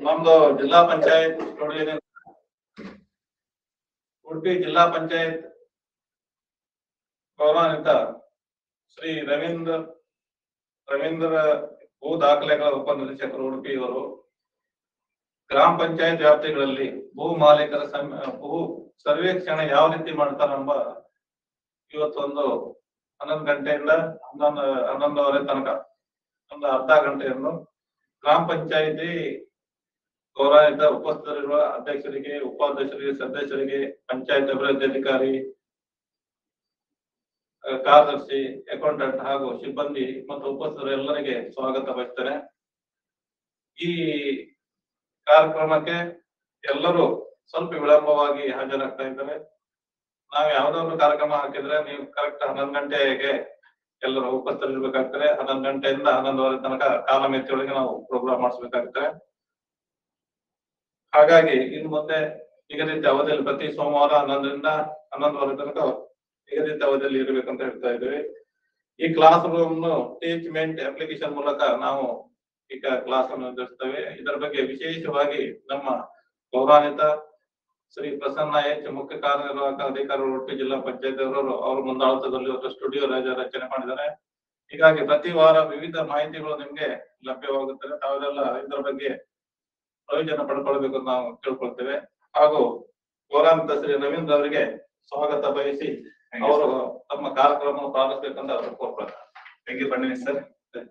ನಮ್ದು ಜಿಲ್ಲಾ ಪಂಚಾಯತ್ ಸ್ಟುಡಿಯೋದಿಂದ ಉಡುಪಿ ಜಿಲ್ಲಾ ಪಂಚಾಯತ್ ಗೌರವಾನ್ವಿತ ಶ್ರೀ ರವೀಂದ್ರ ರವೀಂದ್ರ ಭೂ ದಾಖಲೆಗಳ ಉಪನಿರ್ದೇಶಕರು ಉಡುಪಿ ಇವರು ಗ್ರಾಮ ಪಂಚಾಯತ್ ವ್ಯಾಪ್ತಿಗಳಲ್ಲಿ ಭೂ ಮಾಲೀಕರ ಸಂ- ಭೂ ಸರ್ವೇಕ್ಷಣೆ ಯಾವ ರೀತಿ ಮಾಡ್ತಾರೆಂಬ ಇವತ್ತೊಂದು ಹನ್ನೊಂದು ಗಂಟೆಯಿಂದ ಹನ್ನೊಂದು ಹನ್ನೊಂದುವರೆ ತನಕ ಒಂದು ಅರ್ಧ ಗಂಟೆಯನ್ನು ಗ್ರಾಮ ಪಂಚಾಯಿತಿ ಗೌರವಾನ್ವಿತ ಉಪಸ್ಥಿತರಿರುವ ಅಧ್ಯಕ್ಷರಿಗೆ ಉಪಾಧ್ಯಕ್ಷರಿಗೆ ಸದಸ್ಯರಿಗೆ ಪಂಚಾಯತ್ ಅಭಿವೃದ್ಧಿ ಅಧಿಕಾರಿ ಆ, ಕಾರ್ಯದರ್ಶಿ ಅಕೌಂಟೆಂಟ್ ಹಾಗೂ ಸಿಬ್ಬಂದಿ ಮತ್ತು ಉಪಸ್ಥಿತರು ಎಲ್ಲರಿಗೆ ಸ್ವಾಗತ ಬಯಸ್ತೇನೆ ಈ ಕಾರ್ಯಕ್ರಮಕ್ಕೆ ಎಲ್ಲರೂ ಸ್ವಲ್ಪ ವಿಳಂಬವಾಗಿ ಹಾಜರಾಗ್ತಾ ಇದ್ದಾರೆ ನಾವು ಯಾವುದೋ ಒಂದು ಕಾರ್ಯಕ್ರಮ ಹಾಕಿದ್ರೆ ನೀವು ಕರೆಕ್ಟ್ ಹನ್ನೊಂದು ಗಂಟೆಗೆ ಎಲ್ಲರೂ ಉಪಸ್ಥಿತರಿರ್ಬೇಕಾಗ್ತದೆ ಹನ್ನೊಂದು ಗಂಟೆಯಿಂದ ಹನ್ನೊಂದುವರೆ ತನಕ ಕಾಲ ಮಿತಿಯೊಳಗೆ ನಾವು ಪ್ರೋಗ್ರಾಮ್ ಮಾಡಿಸ್ಬೇಕಾಗ್ತದೆ ಹಾಗಾಗಿ ಇನ್ನು ಮುಂದೆ ನಿಗದಿತ ಅವಧಿಯಲ್ಲಿ ಪ್ರತಿ ಸೋಮವಾರ ಹನ್ನೊಂದರಿಂದ ಹನ್ನೊಂದುವರೆ ತನಕ ನಿಗದಿತ ಅವಧಿಯಲ್ಲಿ ಇರಬೇಕಂತ ಹೇಳ್ತಾ ಇದ್ದೀವಿ ಈ ಕ್ಲಾಸ್ ರೂಮ್ ಟೀಚ್ಮೆಂಟ್ ಅಪ್ಲಿಕೇಶನ್ ಮೂಲಕ ನಾವು ಈಗ ಕ್ಲಾಸ್ ಅನ್ನು ನಡೆಸ್ತೇವೆ ಇದರ ಬಗ್ಗೆ ವಿಶೇಷವಾಗಿ ನಮ್ಮ ಗೌರವಾನ್ವಿತ ಶ್ರೀ ಪ್ರಸನ್ನ ಎಚ್ ಮುಖ್ಯ ಕಾರ್ಯನಿರ್ವಾಹಕ ಅಧಿಕಾರಿಗಳು ಉಡುಪಿ ಜಿಲ್ಲಾ ಪಂಚಾಯತ್ ಅವರು ಅವರ ಮುಂದಾಳತ್ವದಲ್ಲಿ ಒಂದು ಸ್ಟುಡಿಯೋ ರಚನೆ ಮಾಡಿದ್ದಾರೆ ಹೀಗಾಗಿ ಪ್ರತಿ ವಾರ ವಿವಿಧ ಮಾಹಿತಿಗಳು ನಿಮ್ಗೆ ಲಭ್ಯವಾಗುತ್ತದೆ ತಾವೆಲ್ಲ ಇದರ ಬಗ್ಗೆ ಪ್ರಯೋಜನ ಪಡ್ಕೊಳ್ಬೇಕು ಅಂತ ನಾವು ಕೇಳ್ಕೊಳ್ತೇವೆ ಹಾಗೂ ಗೌರವಾನ್ವಿತ ಶ್ರೀ ರವೀಂದ್ರ ಅವರಿಗೆ ಸ್ವಾಗತ ಬಯಸಿ ಅವರು ತಮ್ಮ ಕಾರ್ಯಕ್ರಮ ಪ್ರಾರಂಭಿಸಬೇಕಂತ ಅವರು ಕೋರ್ಕೊಳ್ತಾರೆ thank you Fadnavis sir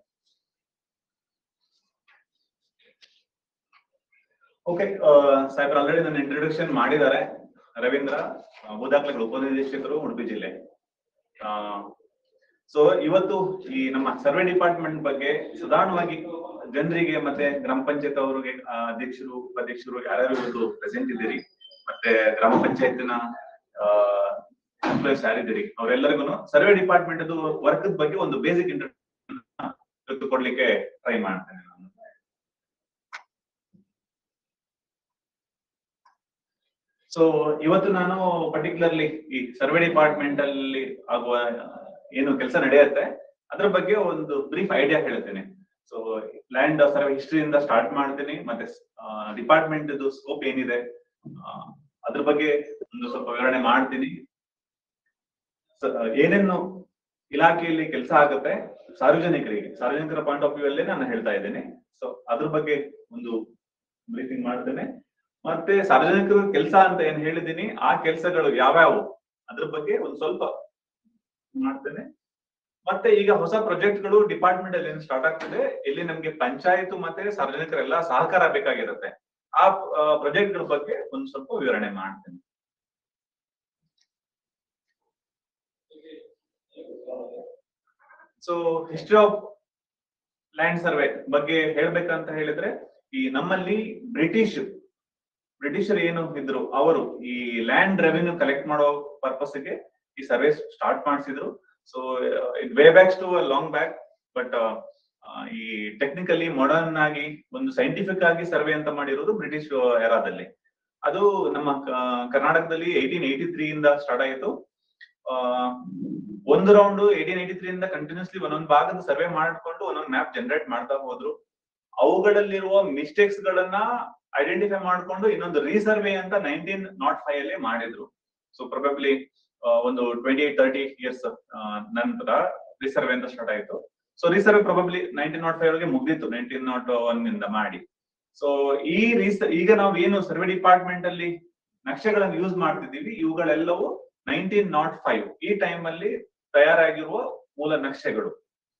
okay ಸಾಹೇಬ್ರು ಆಲ್ರೆಡಿ ನನ್ನ ಇಂಟ್ರೊಡಕ್ಷನ್ ಮಾಡಿದ್ದಾರೆ ರವೀಂದ್ರ ಆ, ಭೂದಾಖಲೆಗಳ ಉಪನಿರ್ದೇಶಕರು ಉಡುಪಿ ಜಿಲ್ಲೆ ಸೊ ಇವತ್ತು ಈ ನಮ್ಮ ಸರ್ವೆ ಡಿಪಾರ್ಟ್ಮೆಂಟ್ ಬಗ್ಗೆ ಸಾಧಾರಣವಾಗಿ ಜನರಿಗೆ ಮತ್ತೆ ಗ್ರಾಮ ಪಂಚಾಯತ್ ಅವರಿಗೆ ಆ, ಅಧ್ಯಕ್ಷರು ಉಪಾಧ್ಯಕ್ಷರು ಯಾರ್ಯಾರು ಇವತ್ತು ಪ್ರೆಸೆಂಟ್ ಇದ್ದೀರಿ ಮತ್ತೆ ಗ್ರಾಮ ಪಂಚಾಯತಿನ ಎಂಪ್ಲಾಯೀಸ್ ಯಾರಿದ್ದೀರಿ ಅವರೆಲ್ಲರಿಗೂ ಸರ್ವೆ ಡಿಪಾರ್ಟ್ಮೆಂಟ್ ವರ್ಕ್ ಬಗ್ಗೆ ಒಂದು ಬೇಸಿಕ್ ಇಂಟ್ರೊಡಕ್ಷನ್ ಕೊಡ್ಲಿಕ್ಕೆ ಟ್ರೈ ಮಾಡ್ತೇನೆ ನಾನು ಸೊ ಇವತ್ತು ನಾನು ಪರ್ಟಿಕ್ಯುಲರ್ಲಿ ಈ ಸರ್ವೆ ಡಿಪಾರ್ಟ್ಮೆಂಟ್ ಅಲ್ಲಿ ಆಗುವ ಆ, ಏನು ಕೆಲಸ ನಡೆಯುತ್ತೆ ಅದ್ರ ಬಗ್ಗೆ ಒಂದು ಬ್ರೀಫ್ ಐಡಿಯಾ ಹೇಳ್ತೇನೆ ಸೊ ಲ್ಯಾಂಡ್ ಸರ್ವೆ ಹಿಸ್ಟ್ರಿಯಿಂದ ಸ್ಟಾರ್ಟ್ ಮಾಡ್ತೀನಿ ಮತ್ತೆ ಡಿಪಾರ್ಟ್ಮೆಂಟ್ ಸ್ಕೋಪ್ ಏನಿದೆ ಆ, ಅದ್ರ ಬಗ್ಗೆ ಒಂದು ಸ್ವಲ್ಪ ವಿವರಣೆ ಮಾಡ್ತೀನಿ ಸ- ಏನೇನು ಇಲಾಖೆಯಲ್ಲಿ ಕೆಲಸ ಆಗುತ್ತೆ ಸಾರ್ವಜನಿಕರಿಗೆ ಸಾರ್ವಜನಿಕರ ಪಾಯಿಂಟ್ ಆಫ್ ವ್ಯೂ ಅಲ್ಲೇ ನಾನು ಹೇಳ್ತಾ ಇದ್ದೇನೆ ಸೊ ಅದ್ರ ಬಗ್ಗೆ ಒಂದು ಬ್ರೀಫಿಂಗ್ ಮಾಡ್ತೇನೆ ಮತ್ತೆ ಸಾರ್ವಜನಿಕರ ಕೆಲಸ ಅಂತ ಏನ್ ಹೇಳಿದೀನಿ ಆ ಕೆಲಸಗಳು ಯಾವ್ಯಾವು ಅದ್ರ ಬಗ್ಗೆ ಒಂದ್ ಸ್ವಲ್ಪ ಮಾಡ್ತೇನೆ ಮತ್ತೆ ಈಗ ಹೊಸ ಪ್ರಾಜೆಕ್ಟ್ಗಳು ಡಿಪಾರ್ಟ್ಮೆಂಟ್ ಅಲ್ಲಿ ಏನ್ ಸ್ಟಾರ್ಟ್ ಆಗ್ತದೆ ಇಲ್ಲಿ ನಮ್ಗೆ ಪಂಚಾಯತ್ ಮತ್ತೆ ಸಾರ್ವಜನಿಕರೆಲ್ಲ ಸಹಕಾರ ಬೇಕಾಗಿರುತ್ತೆ ಆ ಪ್ರಾಜೆಕ್ಟ್ ಗಳ ಬಗ್ಗೆ ಒಂದ್ ಸ್ವಲ್ಪ ವಿವರಣೆ ಮಾಡ್ತೇನೆ so history of land survey ಬಗ್ಗೆ ಹೇಳ್ಬೇಕಂತ ಹೇಳಿದ್ರೆ ಈ ನಮ್ಮಲ್ಲಿ ಬ್ರಿಟಿಷ್ ಬ್ರಿಟಿಷರು ಏನು ಇದ್ರು ಅವರು ಈ ಲ್ಯಾಂಡ್ ರೆವೆನ್ಯೂ ಕಲೆಕ್ಟ್ ಮಾಡೋ ಪರ್ಪಸ್ ಗೆ ಈ ಸರ್ವೆ ಸ್ಟಾರ್ಟ್ ಮಾಡಿಸಿದ್ರು so it way backs to long back but ಈ ಟೆಕ್ನಿಕಲಿ ಮಾಡರ್ನ್ ಆಗಿ ಒಂದು ಸೈಂಟಿಫಿಕ್ ಆಗಿ ಸರ್ವೆ ಅಂತ ಮಾಡಿರೋದು ಬ್ರಿಟಿಷ್ ಎರಾದಲ್ಲಿ ಅದು ನಮ್ಮ ಕ- ಕರ್ನಾಟಕದಲ್ಲಿ ಏಯ್ಟೀನ್ ಏಯ್ಟಿ ತ್ರೀ ಇಂದ ಸ್ಟಾರ್ಟ್ ಆಯಿತು ಆ, ಒಂದು ರೌಂಡ್ ಏಯ್ಟೀನ್ ಏಯ್ಟಿ ತ್ರೀ ಇಂದ ಕಂಟಿನ್ಯೂಸ್ಲಿ ಒಂದೊಂದು ಭಾಗದ ಸರ್ವೆ ಮಾಡ್ಕೊಂಡು ಒಂದೊಂದು ಮ್ಯಾಪ್ ಜನರೇಟ್ ಮಾಡ್ತಾ ಹೋದ್ರು ಅವುಗಳಲ್ಲಿರುವ ಮಿಸ್ಟೇಕ್ಸ್ ಗಳನ್ನ ಐಡೆಂಟಿಫೈ ಮಾಡ್ಕೊಂಡು ಇನ್ನೊಂದು ರೀಸರ್ವೆ ಅಂತ ನೈನ್ಟೀನ್ ನಾಟ್ ಫೈವ್ ಅಲ್ಲಿ ಮಾಡಿದ್ರು ಸೊ ಪ್ರೊಬಬ್ಲಿ ಒಂದು ಟ್ವೆಂಟಿ ಏಟ್ ತರ್ಟಿ ಇಯರ್ಸ್ ನಂತರ ರೀಸರ್ವೆ ಅಂತ ಸ್ಟಾರ್ಟ್ ಆಯ್ತು so resurvey probably nineteen nought five ಒಳಗೆ ಮುಗ್ದಿತ್ತು ನೈನ್ಟೀನ್ ನಾಟ್ ಒನ್ ಇಂದ ಮಾಡಿ ಸೊ ಈ ರೀಸ ಈಗ ನಾವು ಏನು ಸರ್ವೆ ಡಿಪಾರ್ಟ್ಮೆಂಟ್ ಅಲ್ಲಿ ನಕ್ಷೆಗಳನ್ನು ಯೂಸ್ ಮಾಡ್ತಿದ್ದೀವಿ ಇವುಗಳೆಲ್ಲವೂ ನೈನ್ಟೀನ್ ನಾಟ್ ಫೈವ್ ಈ ಟೈಮ್ ಅಲ್ಲಿ ತಯಾರಾಗಿರುವ ಮೂಲ ನಕ್ಷೆಗಳು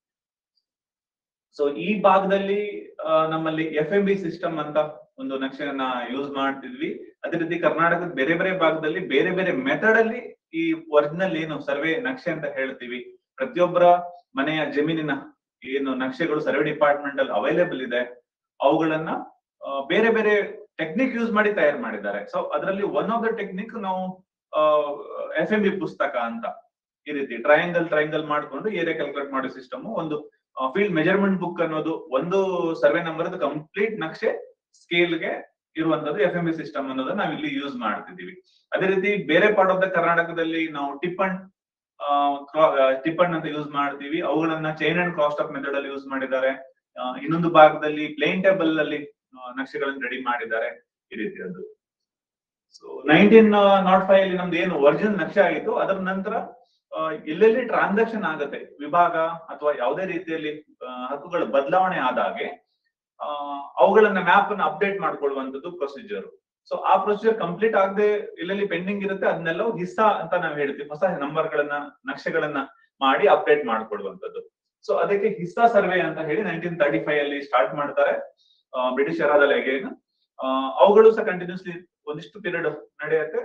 ಸೊ ಈ ಭಾಗದಲ್ಲಿ ಆ, ನಮ್ಮಲ್ಲಿ ಎಫ್ ಎಂ ಬಿ ಸಿಸ್ಟಮ್ ಅಂತ ಒಂದು ನಕ್ಷೆಯನ್ನ ಯೂಸ್ ಮಾಡ್ತಿದ್ವಿ ಅದೇ ರೀತಿ ಕರ್ನಾಟಕದ ಬೇರೆ ಬೇರೆ ಭಾಗದಲ್ಲಿ ಬೇರೆ ಬೇರೆ ಮೆಥಡ್ ಅಲ್ಲಿ ಈ ಒರಿಜಿನಲ್ ಏನು ಸರ್ವೆ ನಕ್ಷೆ ಅಂತ ಹೇಳ್ತೀವಿ ಪ್ರತಿಯೊಬ್ಬರ ಮನೆಯ ಜಮೀನಿನ ಏನು ನಕ್ಷೆಗಳು ಸರ್ವೆ ಡಿಪಾರ್ಟ್ಮೆಂಟ್ ಅಲ್ಲಿ ಅವೈಲೇಬಲ್ ಇದೆ ಅವುಗಳನ್ನ ಆ, ಬೇರೆ ಬೇರೆ ಟೆಕ್ನಿಕ್ ಯೂಸ್ ಮಾಡಿ ತಯಾರು ಮಾಡಿದ್ದಾರೆ ಸೊ ಅದರಲ್ಲಿ ಒನ್ ಆಫ್ ದ ಟೆಕ್ನಿಕ್ ನಾವು ಎಫ್ ಎಂ ಬಿ ಪುಸ್ತಕ ಅಂತ ಈ ರೀತಿ ಟ್ರಯಾಂಗಲ್ ಟ್ರಯಾಂಗಲ್ ಮಾಡ್ಕೊಂಡು ಏರಿಯಾ ಕ್ಯಾಲ್ಕುಲೇಟ್ ಮಾಡೋ ಸಿಸ್ಟಮ್ ಒಂದು ಫೀಲ್ಡ್ ಮೆಜರ್ಮೆಂಟ್ ಬುಕ್ ಅನ್ನೋದು ಒಂದು ಸರ್ವೆ ನಂಬರ್ ಕಂಪ್ಲೀಟ್ ನಕ್ಷೆ ಸ್ಕೇಲ್ಗೆ ಇರುವಂತದ್ದು ಎಫ್ ಎಂ ಬಿ ಸಿಸ್ಟಮ್ ಅನ್ನೋದನ್ನ ನಾವು ಇಲ್ಲಿ ಯೂಸ್ ಮಾಡ್ತಿದೀವಿ ಅದೇ ರೀತಿ ಬೇರೆ ಪಾರ್ಟ್ ಆಫ್ ದ ಕರ್ನಾಟಕದಲ್ಲಿ ನಾವು ಟಿಪ್ಪಣ್ ಟಿಪ್ಪಣ್ ಅಂತ ಯೂಸ್ ಮಾಡ್ತೀವಿ ಅವುಗಳನ್ನ chain and cross top method ಅಲ್ಲಿ ಯೂಸ್ ಮಾಡಿದ್ದಾರೆ ಆ, ಇನ್ನೊಂದು ಭಾಗದಲ್ಲಿ ಪ್ಲೇನ್ ಟೇಬಲ್ ಅಲ್ಲಿ ನಕ್ಷೆಗಳನ್ನು ರೆಡಿ ಮಾಡಿದ್ದಾರೆ ಈ ರೀತಿಯದ್ದು ಸೊ ನೈನ್ಟೀನ್ ನಾಟ್ ಫೈವ್ ಅಲ್ಲಿ ನಮ್ದು ಏನು ಒರಿಜಿನಲ್ ನಕ್ಷೆ ಆಗಿತ್ತು ಅದರ ನಂತರ ಆ, ಎಲ್ಲೆಲ್ಲಿ ಟ್ರಾನ್ಸಾಕ್ಷನ್ ಆಗತ್ತೆ ವಿಭಾಗ ಅಥವಾ ಯಾವುದೇ ರೀತಿಯಲ್ಲಿ ಆ, ಹಕ್ಕುಗಳ ಬದಲಾವಣೆ ಆದಾಗೆ ಆ, ಅವುಗಳನ್ನ ಮ್ಯಾಪ್ ಅನ್ನ ಅಪ್ಡೇಟ್ ಮಾಡ್ಕೊಳ್ಳುವಂತದ್ದು ಪ್ರೊಸೀಜರ್ ಸೊ ಆ ಪ್ರೊಸೀಜರ್ ಕಂಪ್ಲೀಟ್ ಆಗದೆ ಎಲ್ಲೆಲ್ಲಿ ಪೆಂಡಿಂಗ್ ಇರುತ್ತೆ ಅದನ್ನೆಲ್ಲ ಹಿಸ್ಸಾ ಅಂತ ನಾವು ಹೇಳ್ತೀವಿ ಹೊಸ ನಂಬರ್ ಗಳನ್ನ ನಕ್ಷೆಗಳನ್ನ ಮಾಡಿ ಅಪ್ಡೇಟ್ ಮಾಡ್ಕೊಳ್ಳುವಂತದ್ದು ಸೊ ಅದಕ್ಕೆ ಹಿಸ್ಸಾ ಸರ್ವೆ ಅಂತ ಹೇಳಿ ನೈನ್ಟೀನ್ ತರ್ಟಿ ಫೈವ್ ಅಲ್ಲಿ ಸ್ಟಾರ್ಟ್ ಮಾಡ್ತಾರೆ ಬ್ರಿಟಿಷ್ ಎರಾದಲ್ಲಿ ಅಗೇನ್ ಅವುಗಳು ಸಹ ಕಂಟಿನ್ಯೂಸ್ಲಿ ಒಂದಿಷ್ಟು ಪೀರಿಯಡ್ ನಡೆಯುತ್ತೆ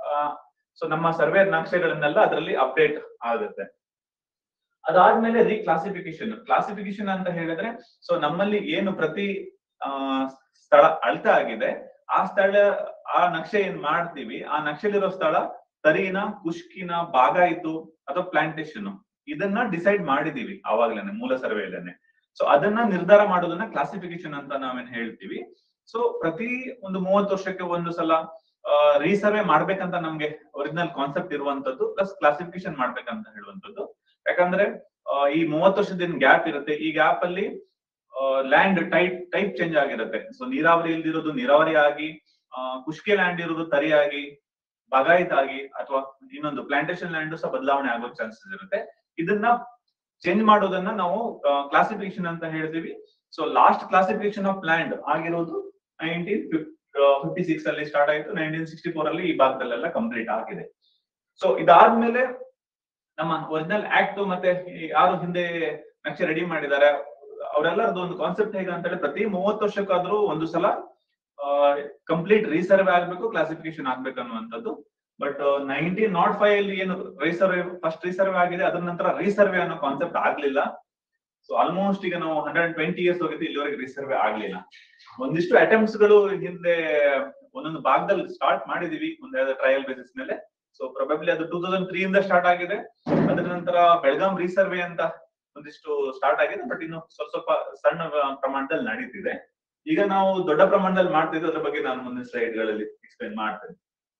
ಸೊ ನಮ್ಮ ಸರ್ವೆ ನಕ್ಷೆಗಳನ್ನೆಲ್ಲ ಅದರಲ್ಲಿ ಅಪ್ಡೇಟ್ ಆಗುತ್ತೆ ಅದಾದ್ಮೇಲೆ ರೀಕ್ಲಾಸಿಫಿಕೇಶನ್ ಕ್ಲಾಸಿಫಿಕೇಶನ್ ಅಂತ ಹೇಳಿದ್ರೆ ಸೊ ನಮ್ಮಲ್ಲಿ ಏನು ಪ್ರತಿ ಆ, ಸ್ಥಳ ಅಳತೆ ಆಗಿದೆ ಆ ಸ್ಥಳ ಆ ನಕ್ಷೆ ಏನ್ ಮಾಡ್ತೀವಿ ಆ ನಕ್ಷೆಲಿರೋ ಸ್ಥಳ ತರಿನ ಕುಷ್ಕಿನ ಬಾಗಾಯಿತು ಅಥವಾ ಪ್ಲಾಂಟೇಶನ್ ಇದನ್ನ ಡಿಸೈಡ್ ಮಾಡಿದೀವಿ ಆವಾಗ್ಲೇನೆ ಮೂಲ ಸರ್ವೆಯಲ್ಲೇನೆ ಸೊ ಅದನ್ನ ನಿರ್ಧಾರ ಮಾಡೋದನ್ನ ಕ್ಲಾಸಿಫಿಕೇಶನ್ ಅಂತ ನಾವೇನ್ ಹೇಳ್ತೀವಿ ಸೊ ಪ್ರತಿ ಒಂದು ಮೂವತ್ತು ವರ್ಷಕ್ಕೆ ಒಂದು ಸಲ ರೀಸರ್ವೆ ಮಾಡ್ಬೇಕಂತ ನಮ್ಗೆ ಒರಿಜಿನಲ್ ಕಾನ್ಸೆಪ್ಟ್ ಇರುವಂತದ್ದು ಪ್ಲಸ್ ಕ್ಲಾಸಿಫಿಕೇಶನ್ ಮಾಡ್ಬೇಕಂತ ಹೇಳುವಂತದ್ದು ಯಾಕಂದ್ರೆ ಆ, ಈ ಮೂವತ್ತು ವರ್ಷದ ಗ್ಯಾಪ್ ಇರುತ್ತೆ ಈ ಗ್ಯಾಪ್ ಅಲ್ಲಿ ಲ್ಯಾಂಡ್ ಟೈಪ್ ಟೈಪ್ ಚೇಂಜ್ ಆಗಿರುತ್ತೆ ಸೊ ನೀರಾವರಿ ಇಲ್ದಿರೋದು ನೀರಾವರಿ ಆಗಿ ಆ, ಖುಷ್ಕೆ ಲ್ಯಾಂಡ್ ಇರೋದು ತರಿಯಾಗಿ ಬಗಾಯಿತ್ ಆಗಿ ಅಥವಾ ಇನ್ನೊಂದು ಪ್ಲಾಂಟೇಶನ್ ಲ್ಯಾಂಡ್ ಸಹ ಬದಲಾವಣೆ ಆಗೋ ಚಾನ್ಸಸ್ ಇರುತ್ತೆ ಇದನ್ನ ಚೇಂಜ್ ಮಾಡೋದನ್ನ ನಾವು ಕ್ಲಾಸಿಫಿಕೇಶನ್ ಅಂತ ಹೇಳ್ತೀವಿ so last classification of land ಆಗಿರೋದು ನೈನ್ಟೀನ್ ಫಿಫ್ಟಿ ಸಿಕ್ಸ್ ಅಲ್ಲಿ ಸ್ಟಾರ್ಟ್ ಆಯ್ತು ನೈನ್ಟೀನ್ ಸಿಕ್ಸ್ಟಿ ಫೋರ್ ಅಲ್ಲಿ ಈ ಭಾಗದಲ್ಲೆಲ್ಲ ಕಂಪ್ಲೀಟ್ ಆಗಿದೆ ಸೊ ಇದಾದ್ಮೇಲೆ ನಮ್ಮ ಒರಿಜಿನಲ್ ಆಕ್ಟ್ ಮತ್ತೆ ಈ ಯಾರು ಹಿಂದೆ ನಕ್ಷೆ ರೆಡಿ ಮಾಡಿದ್ದಾರೆ ಅವರೆಲ್ಲರದ್ದು ಒಂದು ಕಾನ್ಸೆಪ್ಟ್ ಹೇಗೆ ಅಂತ ಹೇಳಿ ಪ್ರತಿ ಮೂವತ್ತು ವರ್ಷಕ್ಕಾದ್ರೂ ಒಂದು ಸಲ ಕಂಪ್ಲೀಟ್ ರೀಸರ್ವೆ ಆಗ್ಬೇಕು ಕ್ಲಾಸಿಫಿಕೇಶನ್ ಆಗ್ಬೇಕು ಅನ್ನುವಂಥದ್ದು ಬಟ್ ನೈನ್ಟೀನ್ ನಾಟ್ ಫೈವ್ ಅಲ್ಲಿ ಏನು ರೀಸರ್ವೆ ಫಸ್ಟ್ ರೀಸರ್ವೆ ಆಗಿದೆ ಅದ್ರ ನಂತರ ರೀಸರ್ವೆ ಅನ್ನೋ ಕಾನ್ಸೆಪ್ಟ್ ಆಗ್ಲಿಲ್ಲ ಸೊ ಆಲ್ಮೋಸ್ಟ್ ಈಗ ನಾವು ಹಂಡ್ರೆಡ್ ಟ್ವೆಂಟಿ ಇಯರ್ಸ್ ಹೋಗಿದ್ದು ಇಲ್ಲಿವರೆಗೆ ರೀಸರ್ವೆ ಆಗ್ಲಿಲ್ಲ ಒಂದಿಷ್ಟು ಅಟೆಂಪ್ಟ್ಸ್ ಗಳು ಹಿಂದೆ ಒಂದೊಂದು ಭಾಗದಲ್ಲಿ ಸ್ಟಾರ್ಟ್ ಮಾಡಿದೀವಿ ಒಂದು ಟ್ರಯಲ್ ಬೇಸಿಸ್ ಮೇಲೆ ಸೊ ಪ್ರೊಬಬ್ಲಿ ಅದು ಟೂ ತೌಸಂಡ್ ತ್ರೀ ಇಂದ ಸ್ಟಾರ್ಟ್ ಆಗಿದೆ ಅದರ ನಂತರ ಬೆಳಗಾಂ ರೀಸರ್ವೆ ಅಂತ ಒಂದಿಷ್ಟು ಸ್ಟಾರ್ಟ್ ಆಗಿದೆ ಬಟ್ ಇನ್ನು ಸ್ವಲ್ಪ ಸ್ವಲ್ಪ ಸಣ್ಣ ಪ್ರಮಾಣದಲ್ಲಿ ನಡೀತಿದೆ ಈಗ ನಾವು ದೊಡ್ಡ ಪ್ರಮಾಣದಲ್ಲಿ ಮಾಡ್ತಿದ್ವಿ ಅದ್ರ ಬಗ್ಗೆ ನಾನು ಮುಂದಿನ ಸ್ಲೈಡ್ ಗಳಲ್ಲಿ ಎಕ್ಸ್ಪ್ಲೈನ್ ಮಾಡ್ತೇನೆ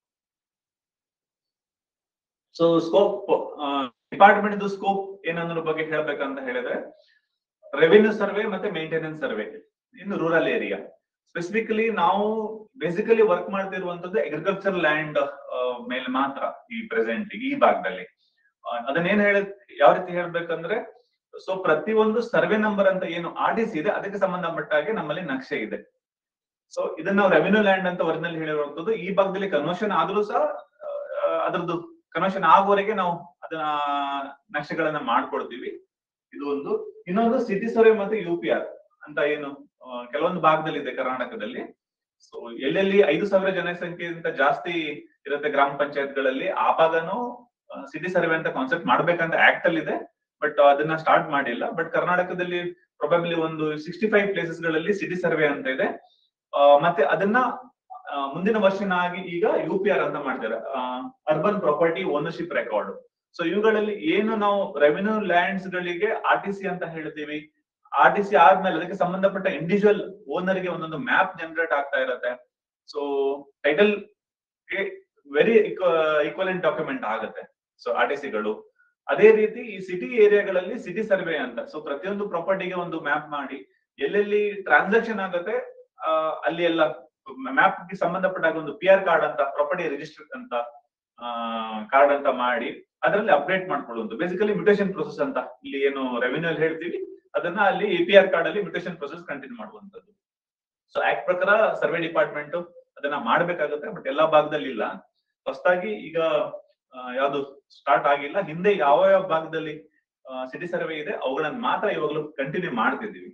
ಸೊ ಸ್ಕೋಪ್ ಡಿಪಾರ್ಟ್ಮೆಂಟ್ ಸ್ಕೋಪ್ ಏನನ್ನೋದ್ರ ಬಗ್ಗೆ ಹೇಳ್ಬೇಕಂತ ಹೇಳಿದ್ರೆ ರೆವಿನ್ಯೂ ಸರ್ವೆ ಮತ್ತೆ ಮೇಂಟೆನೆನ್ಸ್ ಸರ್ವೆ ಇನ್ನು ರೂರಲ್ ಏರಿಯಾ ಸ್ಪೆಸಿಫಿಕಲಿ ನಾವು ಬೇಸಿಕಲಿ ವರ್ಕ್ ಮಾಡ್ತಿರುವಂತದ್ದು ಅಗ್ರಿಕಲ್ಚರ್ ಲ್ಯಾಂಡ್ ಮೇಲೆ ಮಾತ್ರ ಈ ಪ್ರೆಸೆಂಟ್ ಈ ಭಾಗದಲ್ಲಿ ಆ, ಅದನ್ನೇನ್ ಹೇಳ ಯಾವ ರೀತಿ ಹೇಳ್ಬೇಕಂದ್ರೆ ಸೊ ಪ್ರತಿಯೊಂದು ಸರ್ವೆ ನಂಬರ್ ಅಂತ ಏನು ಆರ್ ಸಿ ಇದೆ ಅದಕ್ಕೆ ಸಂಬಂಧಪಟ್ಟ ಹಾಗೆ ನಮ್ಮಲ್ಲಿ ನಕ್ಷೆ ಇದೆ ಸೊ ಇದನ್ನ ನಾವು ರೆವಿನ್ಯೂ ಲ್ಯಾಂಡ್ ಅಂತ ಒರಿಜಿನಲ್ ಹೇಳಿರುವಂತದ್ದು ಈ ಭಾಗದಲ್ಲಿ ಕನ್ವರ್ಷನ್ ಆದ್ರೂ ಸಹ ಆ, ಅದ್ರದ್ದು ಕನ್ವರ್ಷನ್ ಆಗುವವರೆಗೆ ನಾವು ಅದನ್ನ ನಕ್ಷೆಗಳನ್ನ ಮಾಡ್ಕೊಡ್ತೀವಿ ಇದು ಒಂದು ಇನ್ನೊಂದು ಸಿಟಿ ಸರ್ವೆ ಮತ್ತೆ ಯು ಪಿ ಆರ್ ಅಂತ ಏನು ಆ, ಕೆಲವೊಂದು ಭಾಗದಲ್ಲಿ ಇದೆ ಕರ್ನಾಟಕದಲ್ಲಿ ಸೊ ಎಲ್ಲೆಲ್ಲಿ ಐದು ಸಾವಿರ ಜನಸಂಖ್ಯೆಗಿಂತ ಜಾಸ್ತಿ ಇರುತ್ತೆ ಗ್ರಾಮ ಪಂಚಾಯತ್ಗಳಲ್ಲಿ ಆ ಭಾಗನೂ ಸಿಟಿ ಸರ್ವೆ ಅಂತ ಕಾನ್ಸೆಪ್ಟ್ ಮಾಡ್ಬೇಕಂತ ಆಕ್ಟ್ ಅಲ್ಲಿ ಇದೆ ಬಟ್ ಅದನ್ನ ಸ್ಟಾರ್ಟ್ ಮಾಡಿಲ್ಲ ಬಟ್ ಕರ್ನಾಟಕದಲ್ಲಿ ಪ್ರೊಬಬ್ಲಿ ಒಂದು ಸಿಕ್ಸ್ಟಿ ಫೈವ್ ಪ್ಲೇಸಸ್ ಗಳಲ್ಲಿ ಸಿಟಿ ಸರ್ವೆ ಅಂತ ಇದೆ ಆ, ಮತ್ತೆ ಅದನ್ನ ಆ, ಮುಂದಿನ ವರ್ಷನ ಆಗಿ ಈಗ ಯು ಪಿ ಆರ್ ಅಂತ ಮಾಡ್ತಾರೆ urban property ownership record so ಇವುಗಳಲ್ಲಿ ಏನು ನಾವು ರೆವಿನ್ಯೂ ಲ್ಯಾಂಡ್ಸ್ ಗಳಿಗೆ ಆರ್ ಟಿ ಸಿ ಅಂತ ಹೇಳ್ತೀವಿ ಆರ್ ಟಿ ಸಿ ಆದ್ಮೇಲೆ ಅದಕ್ಕೆ ಸಂಬಂಧಪಟ್ಟ ಇಂಡಿವಿಜುವಲ್ ಓನರ್ ಗೆ ಒಂದೊಂದು ಮ್ಯಾಪ್ ಜನರೇಟ್ ಆಗ್ತಾ ಇರುತ್ತೆ so title very equivalent document ಆಗುತ್ತೆ ಸೊ ಆರ್ ಟಿ ಸಿಗಳು ಅದೇ ರೀತಿ ಈ ಸಿಟಿ ಏರಿಯಾಗಳಲ್ಲಿ ಸಿಟಿ ಸರ್ವೆ ಅಂತ ಸೊ ಪ್ರತಿಯೊಂದು ಪ್ರಾಪರ್ಟಿಗೆ ಒಂದು ಮ್ಯಾಪ್ ಮಾಡಿ ಎಲ್ಲೆಲ್ಲಿ ಟ್ರಾನ್ಸಾಕ್ಷನ್ ಆಗುತ್ತೆ ಆ, ಅಲ್ಲಿ ಎಲ್ಲ ಮ್ಯಾಪ್ ಗೆ ಸಂಬಂಧಪಟ್ಟಾಗ ಒಂದು ಪಿ ಆರ್ ಕಾರ್ಡ್ ಅಂತ ಪ್ರಾಪರ್ಟಿ ರಿಜಿಸ್ಟರ್ ಅಂತ ಕಾರ್ಡ್ ಅಂತ ಮಾಡಿ ಅದರಲ್ಲಿ ಅಪ್ಡೇಟ್ ಮಾಡ್ಕೊಳ್ಳುವಂತ ಬೇಸಿಕಲಿ ಮ್ಯೂಟೇಷನ್ ಪ್ರೊಸೆಸ್ ಅಂತ ಇಲ್ಲಿ ಏನು ರೆವಿನ್ಯೂ ಅಲ್ಲಿ ಹೇಳ್ತೀವಿ ಅದನ್ನ ಅಲ್ಲಿ ಪಿ ಆರ್ ಕಾರ್ಡ್ ಅಲ್ಲಿ ಮ್ಯೂಟೇಷನ್ ಪ್ರೊಸೆಸ್ ಕಂಟಿನ್ಯೂ ಮಾಡುವಂತದ್ದು ಸೊ ಆಕ್ಟ್ ಪ್ರಕಾರ ಸರ್ವೆ ಡಿಪಾರ್ಟ್ಮೆಂಟ್ ಅದನ್ನ ಮಾಡ್ಬೇಕಾಗುತ್ತೆ ಬಟ್ ಎಲ್ಲಾ ಭಾಗದಲ್ಲಿ ಇಲ್ಲ ಹೊಸದಾಗಿ ಈಗ ಆ, ಯಾವ್ದು ಸ್ಟಾರ್ಟ್ ಆಗಿಲ್ಲ ಹಿಂದೆ ಯಾವ ಯಾವ ಭಾಗದಲ್ಲಿ ಸಿಟಿ ಸರ್ವೆ ಇದೆ ಅವುಗಳನ್ನ ಮಾತ್ರ ಇವಾಗಲೂ ಕಂಟಿನ್ಯೂ ಮಾಡ್ತಿದ್ದೀವಿ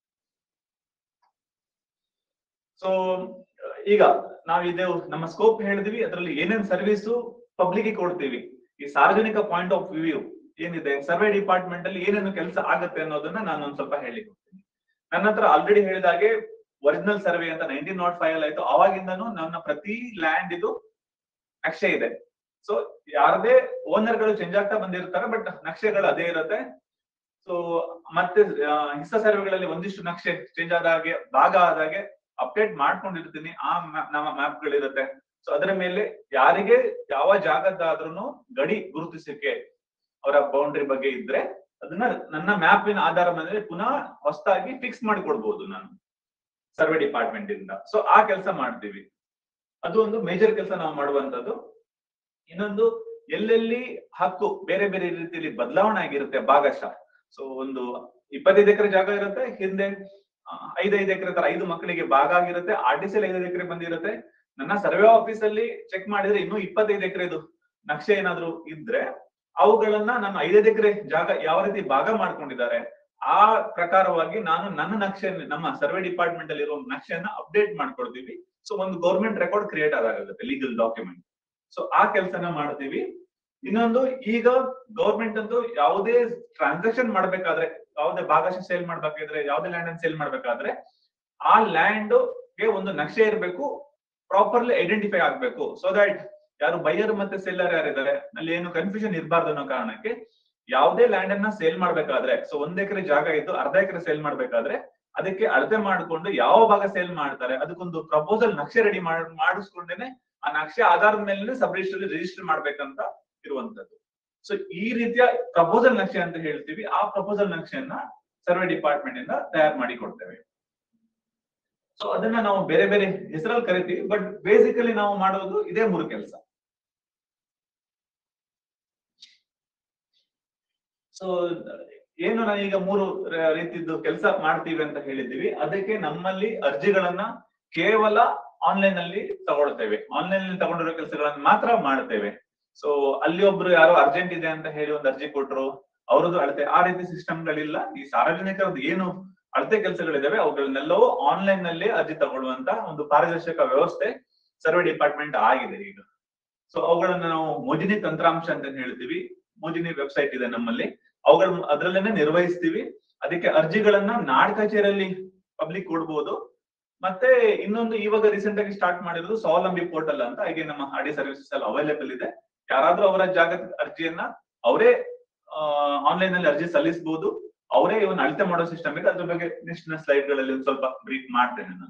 ಸೊ ಈಗ ನಾವ್ ಇದು ನಮ್ಮ ಸ್ಕೋಪ್ ಹೇಳಿದ್ವಿ ಅದರಲ್ಲಿ ಏನೇನ್ ಸರ್ವಿಸು ಪಬ್ಲಿಕ್ ಕೊಡ್ತೀವಿ ಈ ಸಾರ್ವಜನಿಕ ಪಾಯಿಂಟ್ ಆಫ್ ವ್ಯೂ ಏನಿದೆ ಸರ್ವೆ ಡಿಪಾರ್ಟ್ಮೆಂಟ್ ಅಲ್ಲಿ ಏನೇನು ಕೆಲಸ ಆಗುತ್ತೆ ಅನ್ನೋದನ್ನ ನಾನು ಒಂದ್ ಸ್ವಲ್ಪ ಹೇಳಿ ಕೊಡ್ತೀನಿ ನನ್ನ ಹತ್ರ ಆಲ್ರೆಡಿ ಹೇಳಿದಾಗೆ ಒರಿಜಿನಲ್ ಸರ್ವೆ ಅಂತ ನೈನ್ಟೀನ್ ನಾಟ್ ಫೈವ್ ಅಲ್ಲಿ ಆಯ್ತು ಅವಾಗಿಂದನೂ ನನ್ನ ಪ್ರತಿ ಲ್ಯಾಂಡ್ ಇದು ನಕ್ಷೆ ಇದೆ ಸೊ ಯಾರದೇ ಓನರ್ ಗಳು ಚೇಂಜ್ ಆಗ್ತಾ ಬಂದಿರ್ತಾರೆ ಬಟ್ ನಕ್ಷೆಗಳು ಅದೇ ಇರುತ್ತೆ ಸೊ ಮತ್ತೆ ಆ, ಹಿಸ್ಸ ಸರ್ವೆಗಳಲ್ಲಿ ಒಂದಿಷ್ಟು ನಕ್ಷೆ ಚೇಂಜ್ ಆದ ಹಾಗೆ ಭಾಗ ಆದಾಗೆ ಅಪ್ಡೇಟ್ ಮಾಡ್ಕೊಂಡಿರ್ತೀನಿ ಆ map- ನಮ್ಮ ಮ್ಯಾಪ್ ಗಳಿರುತ್ತೆ ಸೊ ಅದರ ಮೇಲೆ ಯಾರಿಗೆ ಯಾವ ಜಾಗದ್ದಾದ್ರೂ ಗಡಿ ಗುರುತಿಸಕ್ಕೆ ಅವರ ಬೌಂಡ್ರಿ ಬಗ್ಗೆ ಇದ್ರೆ ಅದನ್ನ ನನ್ನ ಮ್ಯಾಪಿನ ಆಧಾರ ಮೇಲೆ ಪುನಃ ಹೊಸದಾಗಿ ಫಿಕ್ಸ್ ಮಾಡಿ ಕೊಡ್ಬೋದು ನಾನು ಸರ್ವೆ ಡಿಪಾರ್ಟ್ಮೆಂಟ್ ಇಂದ ಸೊ ಆ ಕೆಲಸ ಮಾಡ್ತೀವಿ ಅದು ಒಂದು ಮೇಜರ್ ಕೆಲಸ ನಾವು ಮಾಡುವಂತದ್ದು ಇನ್ನೊಂದು ಎಲ್ಲೆಲ್ಲಿ ಹಕ್ಕು ಬೇರೆ ಬೇರೆ ರೀತಿಯಲ್ಲಿ ಬದಲಾವಣೆ ಆಗಿರುತ್ತೆ ಭಾಗಶಃ ಸೊ ಒಂದು ಇಪ್ಪತ್ತೈದು ಎಕರೆ ಜಾಗ ಇರುತ್ತೆ ಹಿಂದೆ ಆ, ಐದೈದು ಎಕರೆ ತರ ಐದು ಮಕ್ಕಳಿಗೆ ಭಾಗ ಆಗಿರುತ್ತೆ ಆರ್ ಟಿ ಸಿ ಐದೈದು ಎಕರೆ ಬಂದಿರುತ್ತೆ ನನ್ನ ಸರ್ವೆ ಆಫೀಸ್ ಅಲ್ಲಿ ಚೆಕ್ ಮಾಡಿದ್ರೆ ಇನ್ನೂ ಇಪ್ಪತ್ತೈದು ಎಕರೆದು ನಕ್ಷೆ ಏನಾದ್ರು ಇದ್ರೆ ಅವುಗಳನ್ನ ನಾನು ಐದೈದು ಎಕರೆ ಜಾಗ ಯಾವ ರೀತಿ ಭಾಗ ಮಾಡ್ಕೊಂಡಿದ್ದಾರೆ ಆ ಪ್ರಕಾರವಾಗಿ ನಾನು ನನ್ನ ನಕ್ಷೆ ನಮ್ಮ ಸರ್ವೆ ಡಿಪಾರ್ಟ್ಮೆಂಟ್ ಅಲ್ಲಿ ಇರೋ ನಕ್ಷೆಯನ್ನ ಅಪ್ಡೇಟ್ ಮಾಡ್ಕೊಡ್ತೀವಿ ಸೊ ಒಂದು ಗೌರ್ಮೆಂಟ್ ರೆಕಾರ್ಡ್ ಕ್ರಿಯೇಟ್ ಆಗುತ್ತೆ ಲೀಗಲ್ ಡಾಕ್ಯುಮೆಂಟ್ ಸೊ ಆ ಕೆಲಸನ ಮಾಡ್ತೀವಿ ಇನ್ನೊಂದು ಈಗ ಗೌರ್ಮೆಂಟ್ ಅಂತೂ ಯಾವುದೇ ಟ್ರಾನ್ಸಾಕ್ಷನ್ ಮಾಡ್ಬೇಕಾದ್ರೆ ಯಾವುದೇ ಭಾಗಶಃ ಸೇಲ್ ಮಾಡ್ಬೇಕಾದ್ರೆ ಯಾವುದೇ ಲ್ಯಾಂಡ್ ಅನ್ನು ಸೇಲ್ ಮಾಡ್ಬೇಕಾದ್ರೆ ಆ ಲ್ಯಾಂಡ್ ಗೆ ಒಂದು ನಕ್ಷೆ ಇರಬೇಕು ಪ್ರಾಪರ್ಲಿ ಐಡೆಂಟಿಫೈ ಆಗ್ಬೇಕು ಸೊ ದಟ್ ಯಾರು ಬೈಯರ್ ಮತ್ತೆ ಸೆಲ್ಲರ್ ಯಾರಿದ್ದಾರೆ ಅಲ್ಲಿ ಏನು ಕನ್ಫ್ಯೂಷನ್ ಇರಬಾರ್ದು ಅನ್ನೋ ಕಾರಣಕ್ಕೆ ಯಾವುದೇ ಲ್ಯಾಂಡ್ ಅನ್ನ ಸೇಲ್ ಮಾಡ್ಬೇಕಾದ್ರೆ ಸೊ ಒಂದ್ ಎಕರೆ ಜಾಗ ಇದ್ದು ಅರ್ಧ ಎಕರೆ ಸೇಲ್ ಮಾಡ್ಬೇಕಾದ್ರೆ ಅದಕ್ಕೆ ಅಳತೆ ಮಾಡಿಕೊಂಡು ಯಾವ ಭಾಗ ಸೇಲ್ ಮಾಡ್ತಾರೆ ಅದಕ್ಕೊಂದು ಪ್ರಪೋಸಲ್ ನಕ್ಷೆ ರೆಡಿ ಮಾಡಿಸ್ಕೊಂಡೇನೆ ಆ ನಕ್ಷೆ ಆಧಾರದ ಮೇಲೆ ಸಬ್ ರಿಜಿಸ್ಟರ್ ರಿಜಿಸ್ಟರ್ ಮಾಡ್ಬೇಕಂತ ಇರುವಂತದ್ದು ಸೊ ಈ ರೀತಿಯ ಪ್ರಪೋಸಲ್ ನಕ್ಷೆ ಅಂತ ಹೇಳ್ತೀವಿ ಆ ಪ್ರಪೋಸಲ್ ನಕ್ಷೆಯನ್ನ ಸರ್ವೆ ಡಿಪಾರ್ಟ್ಮೆಂಟ್ ಇಂದ ತಯಾರು ಮಾಡಿ ಕೊಡ್ತೇವೆ ಸೊ ಅದನ್ನ ನಾವು ಬೇರೆ ಬೇರೆ ಹೆಸರಲ್ಲಿ ಕರಿತೀವಿ ಬಟ್ ಬೇಸಿಕಲಿ ನಾವು ಮಾಡೋದು ಇದೇ ಮೂರು ಕೆಲಸ ಸೊ ಏನು ನಾನೀಗ ಮೂರು ರ- ರೀತಿದ್ದು ಕೆಲಸ ಮಾಡ್ತೀವಿ ಅಂತ ಹೇಳಿದ್ದೀವಿ ಅದಕ್ಕೆ ನಮ್ಮಲ್ಲಿ ಅರ್ಜಿಗಳನ್ನ ಕೇವಲ ಆನ್ಲೈನ್ ಅಲ್ಲಿ ತಗೊಳ್ತೇವೆ ಆನ್ಲೈನ್ ಅಲ್ಲಿ ತಗೊಂಡಿರೋ ಕೆಲಸಗಳನ್ನ ಮಾತ್ರ ಮಾಡ್ತೇವೆ ಸೊ ಅಲ್ಲಿ ಒಬ್ರು ಯಾರೋ ಅರ್ಜೆಂಟ್ ಇದೆ ಅಂತ ಹೇಳಿ ಒಂದು ಅರ್ಜಿ ಕೊಟ್ರು ಅವ್ರದ್ದು ಅಳತೆ ಆ ರೀತಿ ಸಿಸ್ಟಮ್ ಗಳಿಲ್ಲ ಈ ಸಾರ್ವಜನಿಕರದ್ದು ಏನು ಅಳತೆ ಕೆಲಸಗಳಿದಾವೆ ಅವುಗಳನ್ನೆಲ್ಲವೂ ಆನ್ಲೈನ್ ನಲ್ಲಿ ಅರ್ಜಿ ತಗೊಳ್ಳುವಂತ ಒಂದು ಪಾರದರ್ಶಕ ವ್ಯವಸ್ಥೆ ಸರ್ವೆ ಡಿಪಾರ್ಟ್ಮೆಂಟ್ ಆಗಿದೆ ಈಗ ಸೊ ಅವುಗಳನ್ನ ನಾವು ಮೋಜಿನಿ ತಂತ್ರಾಂಶ ಅಂತ ಹೇಳ್ತೀವಿ ಮೋಜಿನಿ ವೆಬ್ಸೈಟ್ ಇದೆ ನಮ್ಮಲ್ಲಿ ಅವುಗಳ ಅದ್ರಲ್ಲೇನೆ ನಿರ್ವಹಿಸ್ತೀವಿ ಅದಕ್ಕೆ ಅರ್ಜಿಗಳನ್ನ ನಾಡ್ ಕಚೇರಿಯಲ್ಲಿ ಪಬ್ಲಿಕ್ ಕೊಡ್ಬೋದು ಮತ್ತೆ ಇನ್ನೊಂದು ಇವಾಗ ರೀಸೆಂಟ್ ಆಗಿ ಸ್ಟಾರ್ಟ್ ಮಾಡಿರೋದು ಸ್ವಾವಲಂಬಿ ಪೋರ್ಟಲ್ ಅಂತ ಹಾಗೆ ನಮ್ಮ ಆಡಿ ಸರ್ವಿಸಸ್ ಅಲ್ಲಿ ಅವೈಲೇಬಲ್ ಇದೆ ಯಾರಾದ್ರೂ ಅವರ ಜಾಗದ ಅರ್ಜಿಯನ್ನ ಅವರೇ ಆನ್ಲೈನ್ ಅಲ್ಲಿ ಅರ್ಜಿ ಸಲ್ಲಿಸಬಹುದು ಅವರೇ ಇವನ್ ಅಳತೆ ಮಾಡೋ ಸಿಸ್ಟಮ್ ಇದೆ ಅದ್ರ ಬಗ್ಗೆ ನೆಕ್ಸ್ಟ್ ಸ್ಲೈಡ್ ಗಳಲ್ಲಿ ಒಂದ್ ಸ್ವಲ್ಪ ಬ್ರೀಫ್ ಮಾಡ್ತೇನೆ ನಾನು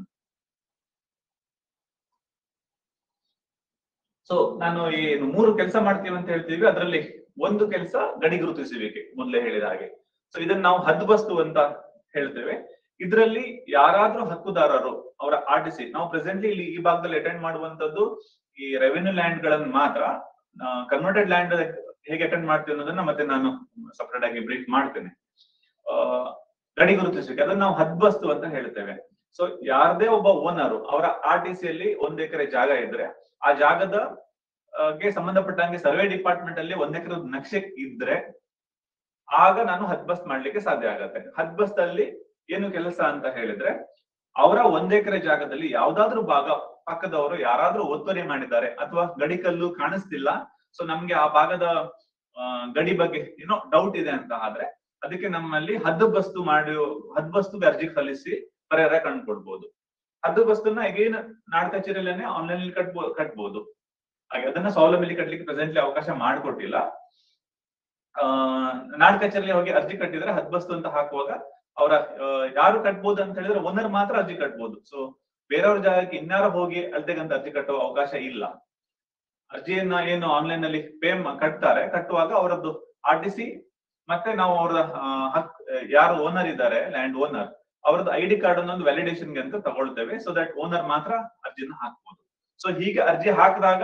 ಸೊ ನಾನು ಏನು ಮೂರು ಕೆಲಸ ಮಾಡ್ತೀವಿ ಅಂತ ಹೇಳ್ತೀವಿ ಅದರಲ್ಲಿ ಒಂದು ಕೆಲಸ ಗಡಿ ಗುರುತಿಸುವಿಕೆ ಮೊದಲೇ ಹೇಳಿದ ಹಾಗೆ ಸೊ ಇದನ್ನ ನಾವು ಹದ್ಬಸ್ತು ಅಂತ ಹೇಳ್ತೇವೆ ಇದರಲ್ಲಿ ಯಾರಾದ್ರೂ ಹಕ್ಕುದಾರರು ಅವರ ಆರ್ ಟಿ ಸಿ ನಾವು ಪ್ರೆಸೆಂಟ್ಲಿ ಇಲ್ಲಿ ಈ ಭಾಗದಲ್ಲಿ ಅಟೆಂಡ್ ಮಾಡುವಂತದ್ದು ಈ ರೆವೆನ್ಯೂ ಲ್ಯಾಂಡ್ ಗಳನ್ನ ಮಾತ್ರ ಕನ್ವರ್ಟೆಡ್ ಲ್ಯಾಂಡ್ ಹೇಗೆ ಅಟೆಂಡ್ ಮಾಡ್ತೀವಿ ಅನ್ನೋದನ್ನ ಮತ್ತೆ ನಾನು ಸಪರೇಟ್ ಆಗಿ ಬ್ರೀಫ್ ಮಾಡ್ತೇನೆ ಆ, ಗಡಿ ಗುರುತಿಸುವಿಕೆ ಅದನ್ನ ನಾವು ಹದ್ಬಸ್ತು ಅಂತ ಹೇಳ್ತೇವೆ ಸೊ ಯಾರದೇ ಒಬ್ಬ ಓನರು ಅವರ ಆರ್ ಟಿ ಸಿಯಲ್ಲಿ ಒಂದ್ ಎಕರೆ ಜಾಗ ಇದ್ರೆ ಆ ಜಾಗದ ಆ, ಗೆ ಸಂಬಂಧಪಟ್ಟಂಗೆ ಸರ್ವೆ ಡಿಪಾರ್ಟ್ಮೆಂಟ್ ಅಲ್ಲಿ ಒಂದ್ ಎಕರೆ ನಕ್ಷೆ ಇದ್ರೆ ಆಗ ನಾನು ಹದ್ಬಸ್ತ್ ಮಾಡ್ಲಿಕ್ಕೆ ಸಾಧ್ಯ ಆಗತ್ತೆ ಹದ್ಬಸ್ತ್ ಅಲ್ಲಿ ಏನು ಕೆಲಸ ಅಂತ ಹೇಳಿದ್ರೆ ಅವರ ಒಂದ್ ಎಕರೆ ಜಾಗದಲ್ಲಿ ಯಾವ್ದಾದ್ರು ಭಾಗ ಪಕ್ಕದವರು ಯಾರಾದ್ರೂ ಒತ್ತುವರಿ ಮಾಡಿದ್ದಾರೆ ಅಥವಾ ಗಡಿ ಕಲ್ಲು ಕಾಣಿಸ್ತಿಲ್ಲ ಸೊ ನಮ್ಗೆ ಆ ಭಾಗದ ಆ, ಗಡಿ ಬಗ್ಗೆ ಏನೋ ಡೌಟ್ ಇದೆ ಅಂತ ಆದ್ರೆ ಅದಕ್ಕೆ ನಮ್ಮಲ್ಲಿ ಹದ್ದುಬಸ್ತು ಮಾಡಿ ಹದ್ಬಸ್ತು ಅರ್ಜಿ ಸಲ್ಲಿಸಿ ಪರಿಹಾರ ಕಂಡುಕೊಡ್ಬೋದು ಹದ್ದುಬಸ್ತನ್ನ ಅಗೇನ್ ನಾಡ್ ಕಚೇರಿಯಲ್ಲೇನೆ ಆನ್ಲೈನ್ ಕಟ್ಬೋ ಕಟ್ಬೋದು ಹಾಗೆ ಅದನ್ನ ಸ್ವಾವಲಂಬಿ ಕಟ್ಲಿಕ್ಕೆ ಪ್ರೆಸೆಂಟ್ಲಿ ಅವಕಾಶ ಮಾಡಿಕೊಟ್ಟಿಲ್ಲ ಆ ನಾಡ್ ಕಚೇರಿಯಲ್ಲಿ ಹೋಗಿ ಅರ್ಜಿ ಕಟ್ಟಿದ್ರೆ ಹದ್ಬಸ್ತು ಅಂತ ಹಾಕುವಾಗ ಅವರ ಯಾರು ಕಟ್ಬೋದು ಅಂತ ಹೇಳಿದ್ರೆ ಓನರ್ ಮಾತ್ರ ಅರ್ಜಿ ಕಟ್ಬೋದು ಸೊ ಬೇರೆಯವ್ರ ಜಾಗಕ್ಕೆ ಇನ್ಯಾರು ಹೋಗಿ ಅಳ್ತೆಗಂತ ಅರ್ಜಿ ಕಟ್ಟುವ ಅವಕಾಶ ಇಲ್ಲ ಅರ್ಜಿಯನ್ನ ಏನು ಆನ್ಲೈನ್ ಅಲ್ಲಿ ಪೇ ಕಟ್ತಾರೆ ಕಟ್ಟುವಾಗ ಅವರದ್ದು ಆರ್ ಟಿ ಸಿ ಮತ್ತೆ ನಾವು ಅವರ ಹಕ್ ಯಾರು ಓನರ್ ಇದ್ದಾರೆ ಲ್ಯಾಂಡ್ ಓನರ್ ಅವರದ್ದು ಐ ಡಿ ಕಾರ್ಡ್ ಅನ್ನೊಂದು ವ್ಯಾಲಿಡೇಷನ್ ಗೆ ಅಂತ ತಗೊಳ್ತೇವೆ ಸೊ ದಟ್ ಓನರ್ ಮಾತ್ರ ಅರ್ಜಿನ ಹಾಕ್ಬೋದು ಸೊ ಹೀಗೆ ಅರ್ಜಿ ಹಾಕಿದಾಗ